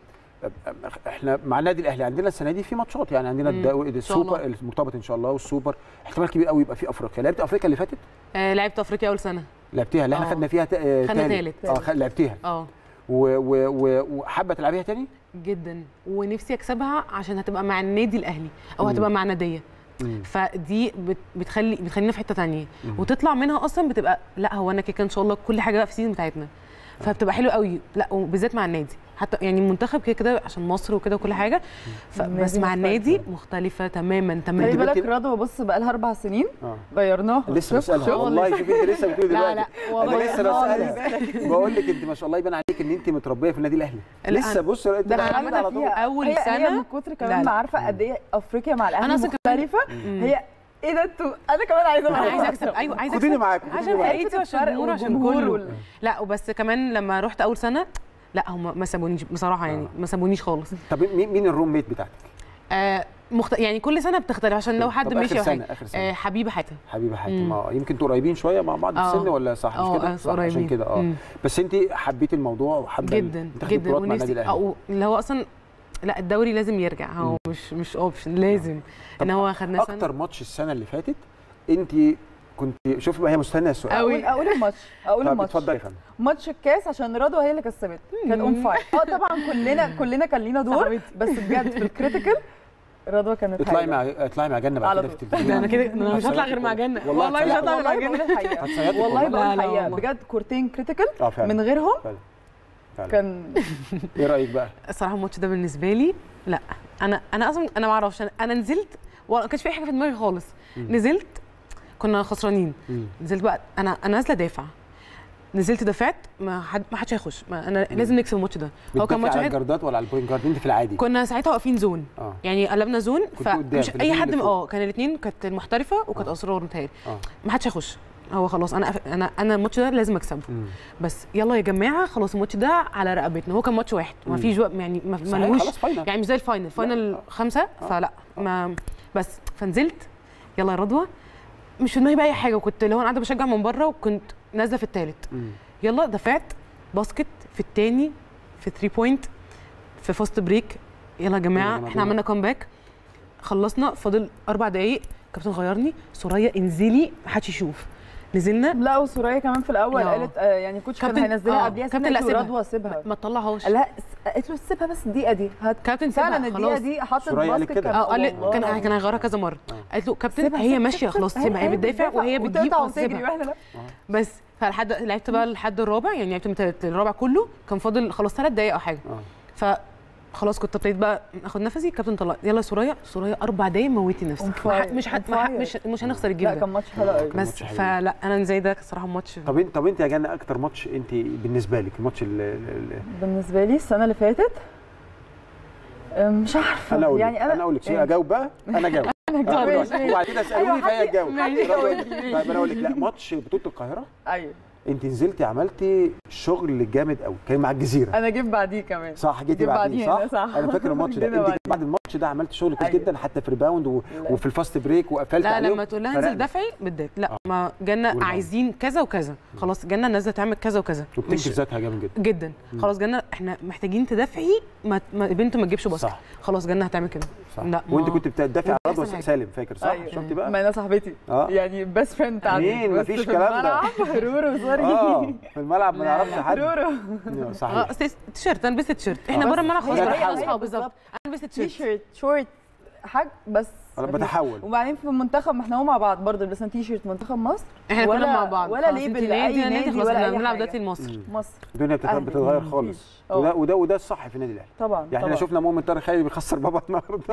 احنا مع النادي الاهلي عندنا السنه دي في ماتشات يعني عندنا مم. الدو- إن شاء الله. السوبر المرتبط ان شاء الله والسوبر احتمال كبير قوي يبقى في افريقيا لعبت افريقيا اللي فاتت آه لعبت افريقيا اول سنه لعبتيها اللي احنا آه. خدنا فيها تا- آه، خدنا تالت. تالت. اه خ- لعبتيها اه و- و- و- وحابه تلعبيها تاني جدا ونفسي اكسبها عشان هتبقى مع النادي الاهلي او مم. هتبقى مع ناديه مم. فدي بت- بتخلي بتخلينا في حته تانية مم. وتطلع منها اصلا بتبقى لا هو انا كده ان شاء الله كل حاجه بقى في السيزون بتاعتنا فبتبقى حلوه قوي لا وبالذات مع النادي حتى يعني المنتخب كده كده عشان مصر وكده وكل حاجه ف- النادي بس مع مختلف. النادي مختلفه تماما خلي تماما بنت- بالك رضوى بص بقى لها اربع سنين اه غيرناها لسه شوف- بسالها شوف. والله شوفي انت لسه بتقولي لا دلوقتي لا انا والله لسه بسالها بقول لك انت ما شاء الله يبان عليك ان انت متربيه في النادي الاهلي لا، لسه بص انت ده انا دخلت عامله على طول فيها أول هي هي سنة- من كتر لا، كمان لا. ما عارفه قد ايه افريقيا مع الاهلي أنا أصلاً كمان- مختلفه مم. هي ايه ده انتوا انا كمان عايزه انا أبقى عايزه اكسب ايوه عايزه خديني اكسب معاكم خديني عشان معاكم. فرقتي وعشان الفرق الجمهور عشان والجمهور كله وال- لا وبس كمان لما رحت اول سنه لا هم ما سابونيش بصراحه يعني ما سابونيش خالص طب مين مين الروم ميت بتاعتك آه مخت... يعني كل سنه بتختلف عشان لو حد طب مشي آخر او سنة، حاجه آخر سنة. آه حبيبه حاتم حبيبه حاتم مم. اه يمكن انتوا قريبين شويه مع بعض في آه. السن ولا صح آه، مش كده آه، صح عشان قريبين. كده اه مم. بس انت حبيتي الموضوع وحابه جدا تاخدي جدا بطولات مع النادي ونفسي الاهلي أو اللي هو اصلا لا الدوري لازم يرجع هو مش مش اوبشن لازم ان هو خدنا سنه اكتر ماتش السنه اللي فاتت انت كنت شوف بقى هي مستنيه السؤال اقول اقول الماتش اقول طب الماتش اتفضلي يا فندم ماتش الكاس عشان رضوى هي اللي كسبت كانت اون فاير اه طبعا كلنا كلنا كان لينا دور صاحبتي. بس بجد في الكريتيكال رضوى كانت اطلعي هايلة. مع اطلعي مع جنه بعد على كده في طول. التلفزيون ده انا كده أنا مش هطلع غير مع جنه والله والله مش هتصيحك. هطلع غير مع والله بقول جنه الحقيقه هتصيحك والله والله. بقول لا، لا الحقيقه والله. بجد كورتين كريتيكال اه فعلا من غيرهم فعلا. كان ايه رايك بقى الصراحه الماتش ده بالنسبه لي لا انا انا اصلا انا ما اعرفش أنا- انا نزلت وما كانش في اي حاجه في دماغي خالص نزلت كنا خسرانين مم. نزلت بقى انا انا نازله دافع نزلت دافعت ما حد ما حدش هيخش ما انا لازم نكسب الماتش ده هو كان بتدافعي ماتش على واحد الجردات ولا على البوينت جارد انت في العادي كنا ساعتها واقفين زون اه يعني قلبنا زون كنتوا قدام، فمش في اي الاتنين حد اللي من- فوق. اه كان الاثنين كانت المحترفه وكانت آه. اسرار متهيألي اه ما حدش هيخش هو خلاص انا انا انا الماتش ده لازم اكسبه مم. بس يلا يا جماعه خلاص الماتش ده على رقبتنا هو كان ماتش واحد ما مم. فيش وقت يعني ما صحيح، ملوش خلاص فاينل يعني مش زي الفاينل فاينل آه. خمسه آه. فلا ما بس فنزلت يلا يا رضوى مش في دماغي بقى اي حاجه وكنت اللي هو انا قاعده بشجع من بره وكنت نازله في الثالث مم. يلا دفعت باسكت في الثاني في 3 بوينت في فاست بريك يلا يا جماعه يلا احنا عملنا كومباك خلصنا فاضل اربع دقايق كابتن غيرني سوريا انزلي محدش يشوف نزلنا لا وسوريا كمان في الاول لا. قالت آه يعني كوتش كان كابتن- هينزلها آه، قبلها كابتن سنة لا سيبها. رضوى سيبها ما تطلعهاش لا س- قالت له سيبها بس الدقيقه دي هت كابتن سيبها فعلا الدقيقه خلاص دي حطت سوريا قالت باسكت كده. اه قال لي والله كان العظيم. كان هيغيرها كذا مره آه. قالت له كابتن سيبها، هي سيب- ماشيه سيب- خلاص سيب- سيبها هي بتدافع بتدافع وهي بتجيب وتقطع خلاص وتجري سيبها واحنا لا بس فلحد لعبت بقى لحد الرابع يعني لعبت من التالت للرابع كله كان فاضل خلاص ثلاث دقايق او حاجه اه ف خلاص كنت ابتديت بقى اخد نفسي كابتن طلع يلا يا سوريا سوريا اربع دقايق موتي On نفسك fire, ما ح- مش ح- on ما ح- fire. مش مش هنخسر الجيم لا ده كان ماتش حلو قوي كان بس ماتش حلو. فلا انا زي ده الصراحه ماتش طب انت طب انت يا جنة اكتر ماتش انت بالنسبه لك الماتش اللي اللي- بالنسبه لي السنه اللي فاتت أم، مش عارفه انا اقول يعني انا انا اقول لك سؤال إيه؟ اجاوب بقى انا اجاوب انا آه، جاوب. دلوقتي. وبعد كده اسالوني أيوة، فهي حد- تجاوب ماشي، طب قول طيب لي. انا اقول لك لا ماتش بطوله القاهره ايوه انت نزلتي عملتي شغل جامد قوي كان مع الجزيره انا جيت بعديه كمان صح جيتي جيت بعديه بعديه صح أنا، صح. انا فاكر الماتش ده جينا انت بعديه. بعد الماتش الماتش ده عملت شغل كويس أيوة. جدا حتى في ريباوند و... لا. وفي الفاست بريك وقفلت لا عليهم لما تقول لها فرقنا. انزل دفعي بتدافع لا آه. ما جالنا قول عايزين كذا وكذا خلاص جالنا نازله تعمل كذا وكذا وبتنكر ذاتها جامد جدا جدا خلاص جالنا احنا محتاجين تدافعي ما ما بنته ما تجيبش باسكت صح. خلاص جالنا هتعمل كده صح لا وانت ما- كنت بتدافع على أحسن رضوى حاجة. سالم فاكر صح أيوة. شفتي بقى ما انا صاحبتي اه يعني بيست فريند بتاعتي مين؟ بس مفيش في كلام ده. الملعب رورو سوري اه في الملعب ما لا، نعرفش لا. حد رورو آه، اه صحيح أصل تيشيرت انا لبست تيشيرت احنا آه. بره الملعب خلاص هي بقى تحول. اصحاب بالظبط انا لبست تي تيشيرت شيرت شورت حاج بس انا مفيش. بتحول وبعدين في المنتخب ما احنا هو مع بعض برضه لبسنا تي شيرت منتخب مصر احنا كنا ولا- مع بعض ولا خلاص، ليبل انت لأي نادي نادي خلاص ولا احنا أي بنلعب حاجة. دلوقتي لمصر مصر الدنيا بتت- أهلي. بتتغير مفيش. خالص اه. وده وده وده الصح في النادي الاهلي طبعا يعني احنا طبعا. شفنا مؤمن طارق خالد بيخسر بابا النهارده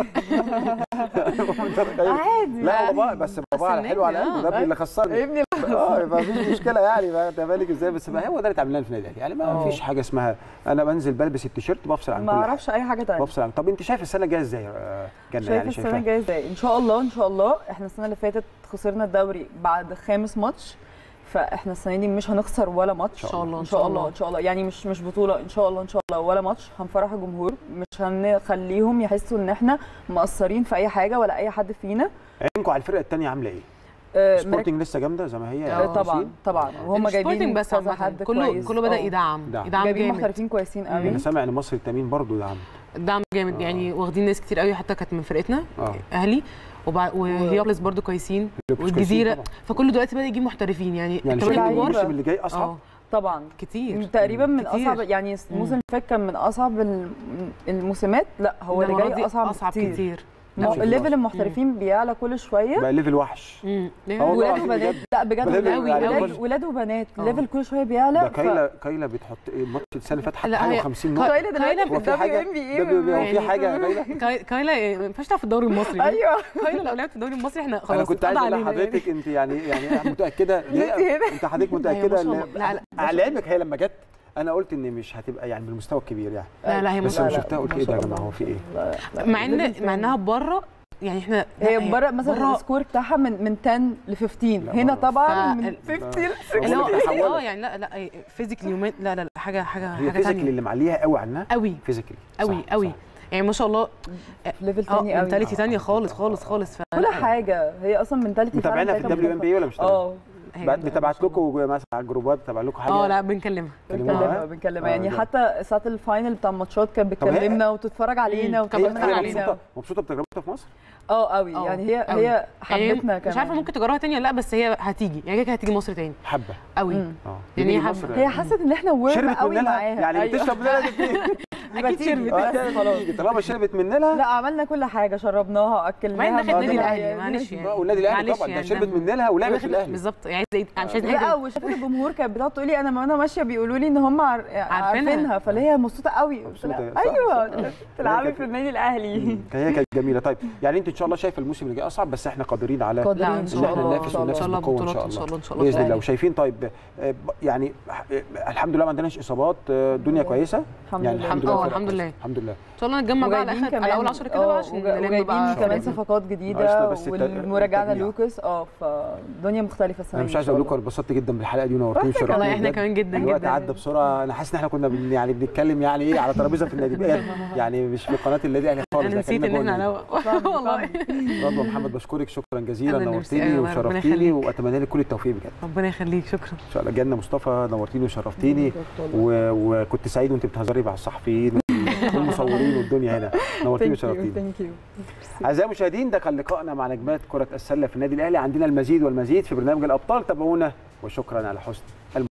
مؤمن طارق خالد عادي لا بابا بس بابا على حلو على قلبه ده ابني اللي خسرني ابني اه يبقى مفيش مشكله يعني بقى انت بالك ازاي بس بقى هو ده اللي اتعاملنا في النادي الاهلي يعني ما اه. فيش حاجه اسمها انا بنزل بلبس التيشيرت بفصل عن ما كل حاجه اعرفش اي حاجه تانية بفصل عن طب انت شايف السنه الجايه ازاي يا جنه شايفه يعني السنه شايفها الجايه ازاي ان شاء الله ان شاء الله احنا السنه اللي فاتت خسرنا الدوري بعد خامس ماتش فاحنا السنه دي مش هنخسر ولا ماتش ان شاء الله ان شاء الله ان شاء الله يعني مش مش بطوله ان شاء الله ان شاء الله ولا ماتش هنفرح الجمهور مش هنخليهم يحسوا ان احنا مقصرين في اي حاجه ولا اي حد فينا عينكم على الفرقه الثانيه عامله ايه؟ آه، سبورتنج لسه جامده زي ما هي اه، مرك- طبعا كويسين؟ طبعا وهم جايبين سبورتنج بس كذا عامة. حد كله كويس كله بدا اه. يدعم دعم. يدعم جايبين جامد محترفين كويسين قوي انا سامع ان مصر التامين برضه دعم دعم جامد يعني واخدين ناس كتير قوي حتى كانت من فرقتنا اه اهلي وبع... وهيابلس برضو كويسين ليبرز والجزيره كويسين فكله دلوقتي بدا يجيب محترفين يعني يعني الكبار شايف لعيبة. الكبار الموسم اللي جاي اصعب اه طبعا كتير تقريبا من كتير. اصعب يعني الموسم اللي فات كان من اصعب الم- الموسمات لا هو اللي المرة جاي دي اصعب, اصعب كتير, كتير ما هو كتير. الليفل المحترفين بيعلى كل شويه بقى ليفل وحش امم اه والله ولاد العظيم وبنات بجد. لا بجد بجد ولاد, يعني ولاد, كل- ولاد وبنات اه. الليفل كل شويه بيعلى ده ف- كايلا كايلا بتحط الماتش السنه اللي فاتت حتى لا، حاجه هي- 50 كا- نقطه كايلا دلوقتي كايلا في هو في الدبليو حاجه ام بي ده بي- بي- هو في يعني- حاجه يا كايلا كاي- كايلا إيه، ما ينفعش تلعب في الدوري المصري ايوه كايلا لو لعبت في الدوري المصري احنا خلاص انا كنت عايز اتقضى اقول علينا يعني. لحضرتك انت يعني يعني متاكده ليه هنا. انت حضرتك أيوة، متاكده ما شاء ان الله. لا، لا، على علمك هي لما جت انا قلت ان مش هتبقى يعني بالمستوى الكبير يعني لا لا هي ما بس شاء لما لا، شفتها قلت ما ايه ده يا شاء جماعه الله. هو في ايه؟ لا، لا. مع ان ليفل مع تاني. انها بره يعني احنا هي لا، بره مثلا بره السكور بتاعها من من 10 ل 15 لا، هنا بره. طبعا ف- من ال- 15 اللي هو بقول لك تحولت. اه يعني لا لا فيزيكلي يومين لا لا لا حاجه حاجه هي حاجه فيزيكلي ثانيه اللي معليها قوي عنها قوي فيزيكلي قوي قوي يعني ما شاء الله ليفل اه تاني قوي منتاليتي ثانيه خالص خالص خالص فلا، كل حاجه هي اصلا منتاليتي متابعينها في الدبليو ام بي ولا مش اه هي- بعد بتبعت لكم مثلا على الجروبات بتبعت لكم حاجه اه لا بنكلمها كلموها، بنكلمها ها؟ بنكلمها آه، يعني ده. حتى ساعة الفاينل بتاع الماتشات كانت طب هي- بتكلمنا وتتفرج علينا مم. هي طب وتتفرج هي علينا. مبسوطه مبسوطه بتجربتها في مصر؟ اه قوي اه، يعني هي قوي. هي يعني حبتنا كمان مش عارفه ممكن تجربها تاني ولا لا بس هي هتيجي يعني كده كده هتيجي مصر تاني حبه قوي مم. اه يعني يجي هي مصر- حبة. هي حست ان احنا ورم شربت قوي مننا معاها يعني أيوة. بتشرب مننا دي بتيجي. اكيد شربت اه بس كده خلاص. بتيجي. طالما شربت مننا لا عملنا كل حاجه شربناها ما اكلناها هي دخلت آه، نادي ده- الاهلي معلش يعني والنادي الاهلي معلش طبعا ده يعني شربت مننا ولعبت في الاهلي بالظبط يعني زي مش عايزين لا حاجه وشافت الجمهور كانت بتقعد تقول لي انا ما انا ماشيه بيقولوا لي ان هم عار... عارفينها فاللي هي مبسوطه قوي قلت مبسوطة، لها صح، ايوه صح. تلعبي كانت- في النادي الاهلي هي كانت جميله طيب يعني انت ان شاء الله شايف الموسم اللي جاي اصعب بس احنا قادرين على قادرين لا، ان إن شاء شاء احنا الله ننافس ان شاء وننافس إن شاء الله بقوه ان بطولات شاء إن شاء الله الله، إن شاء الله باذن الله فعلا. وشايفين طيب آه، ب- يعني آه، الحمد لله ما عندناش اصابات آه، الدنيا كويسه الحمد يعني لله. الحمد اه، لله فرقة الحمد كويسة. لله. الحمد لله ان شاء الله نتجمع بقى على وجايبين اخر على اول 10 كده اه، بقى عشان وجا- نلم وجايبين بقى كمان شغل. صفقات ناقصنا جديده بس الت- والمراجعه التجميع. لوكاس اه فالدنيا مختلفه السنه انا دي مش إن عايز شاء اقول لكم الله. انا اتبسطت جدا بالحلقه دي ونورتوني براحتك. وشرفتوني والله احنا بجد. كمان جدا الوقت جدا عدى بسرعه انا حاسس ان احنا كنا بن يعني بنتكلم يعني ايه على ترابيزه في النادي بجد يعني مش في قناه النادي الاهلي خالص انا ده نسيت كأننا ان جوه احنا النادي. على والله رضوى محمد بشكرك شكرا جزيلا أنا نفسي- نورتيني أيوة، ربنا وشرفتيني يخليك. واتمنى لك كل التوفيق بجد ربنا يخليك شكرا ان شاء الله جنة مصطفى نورتيني وشرفتيني و... وكنت سعيد وانت بتهزري مع الصحفيين والمصورين والدنيا هنا نورتيني وشرفتيني ثانك يو اعزائي المشاهدين ده كان لقائنا مع نجمات كره السله في النادي الاهلي عندنا المزيد والمزيد في برنامج الابطال تابعونا وشكرا على حسن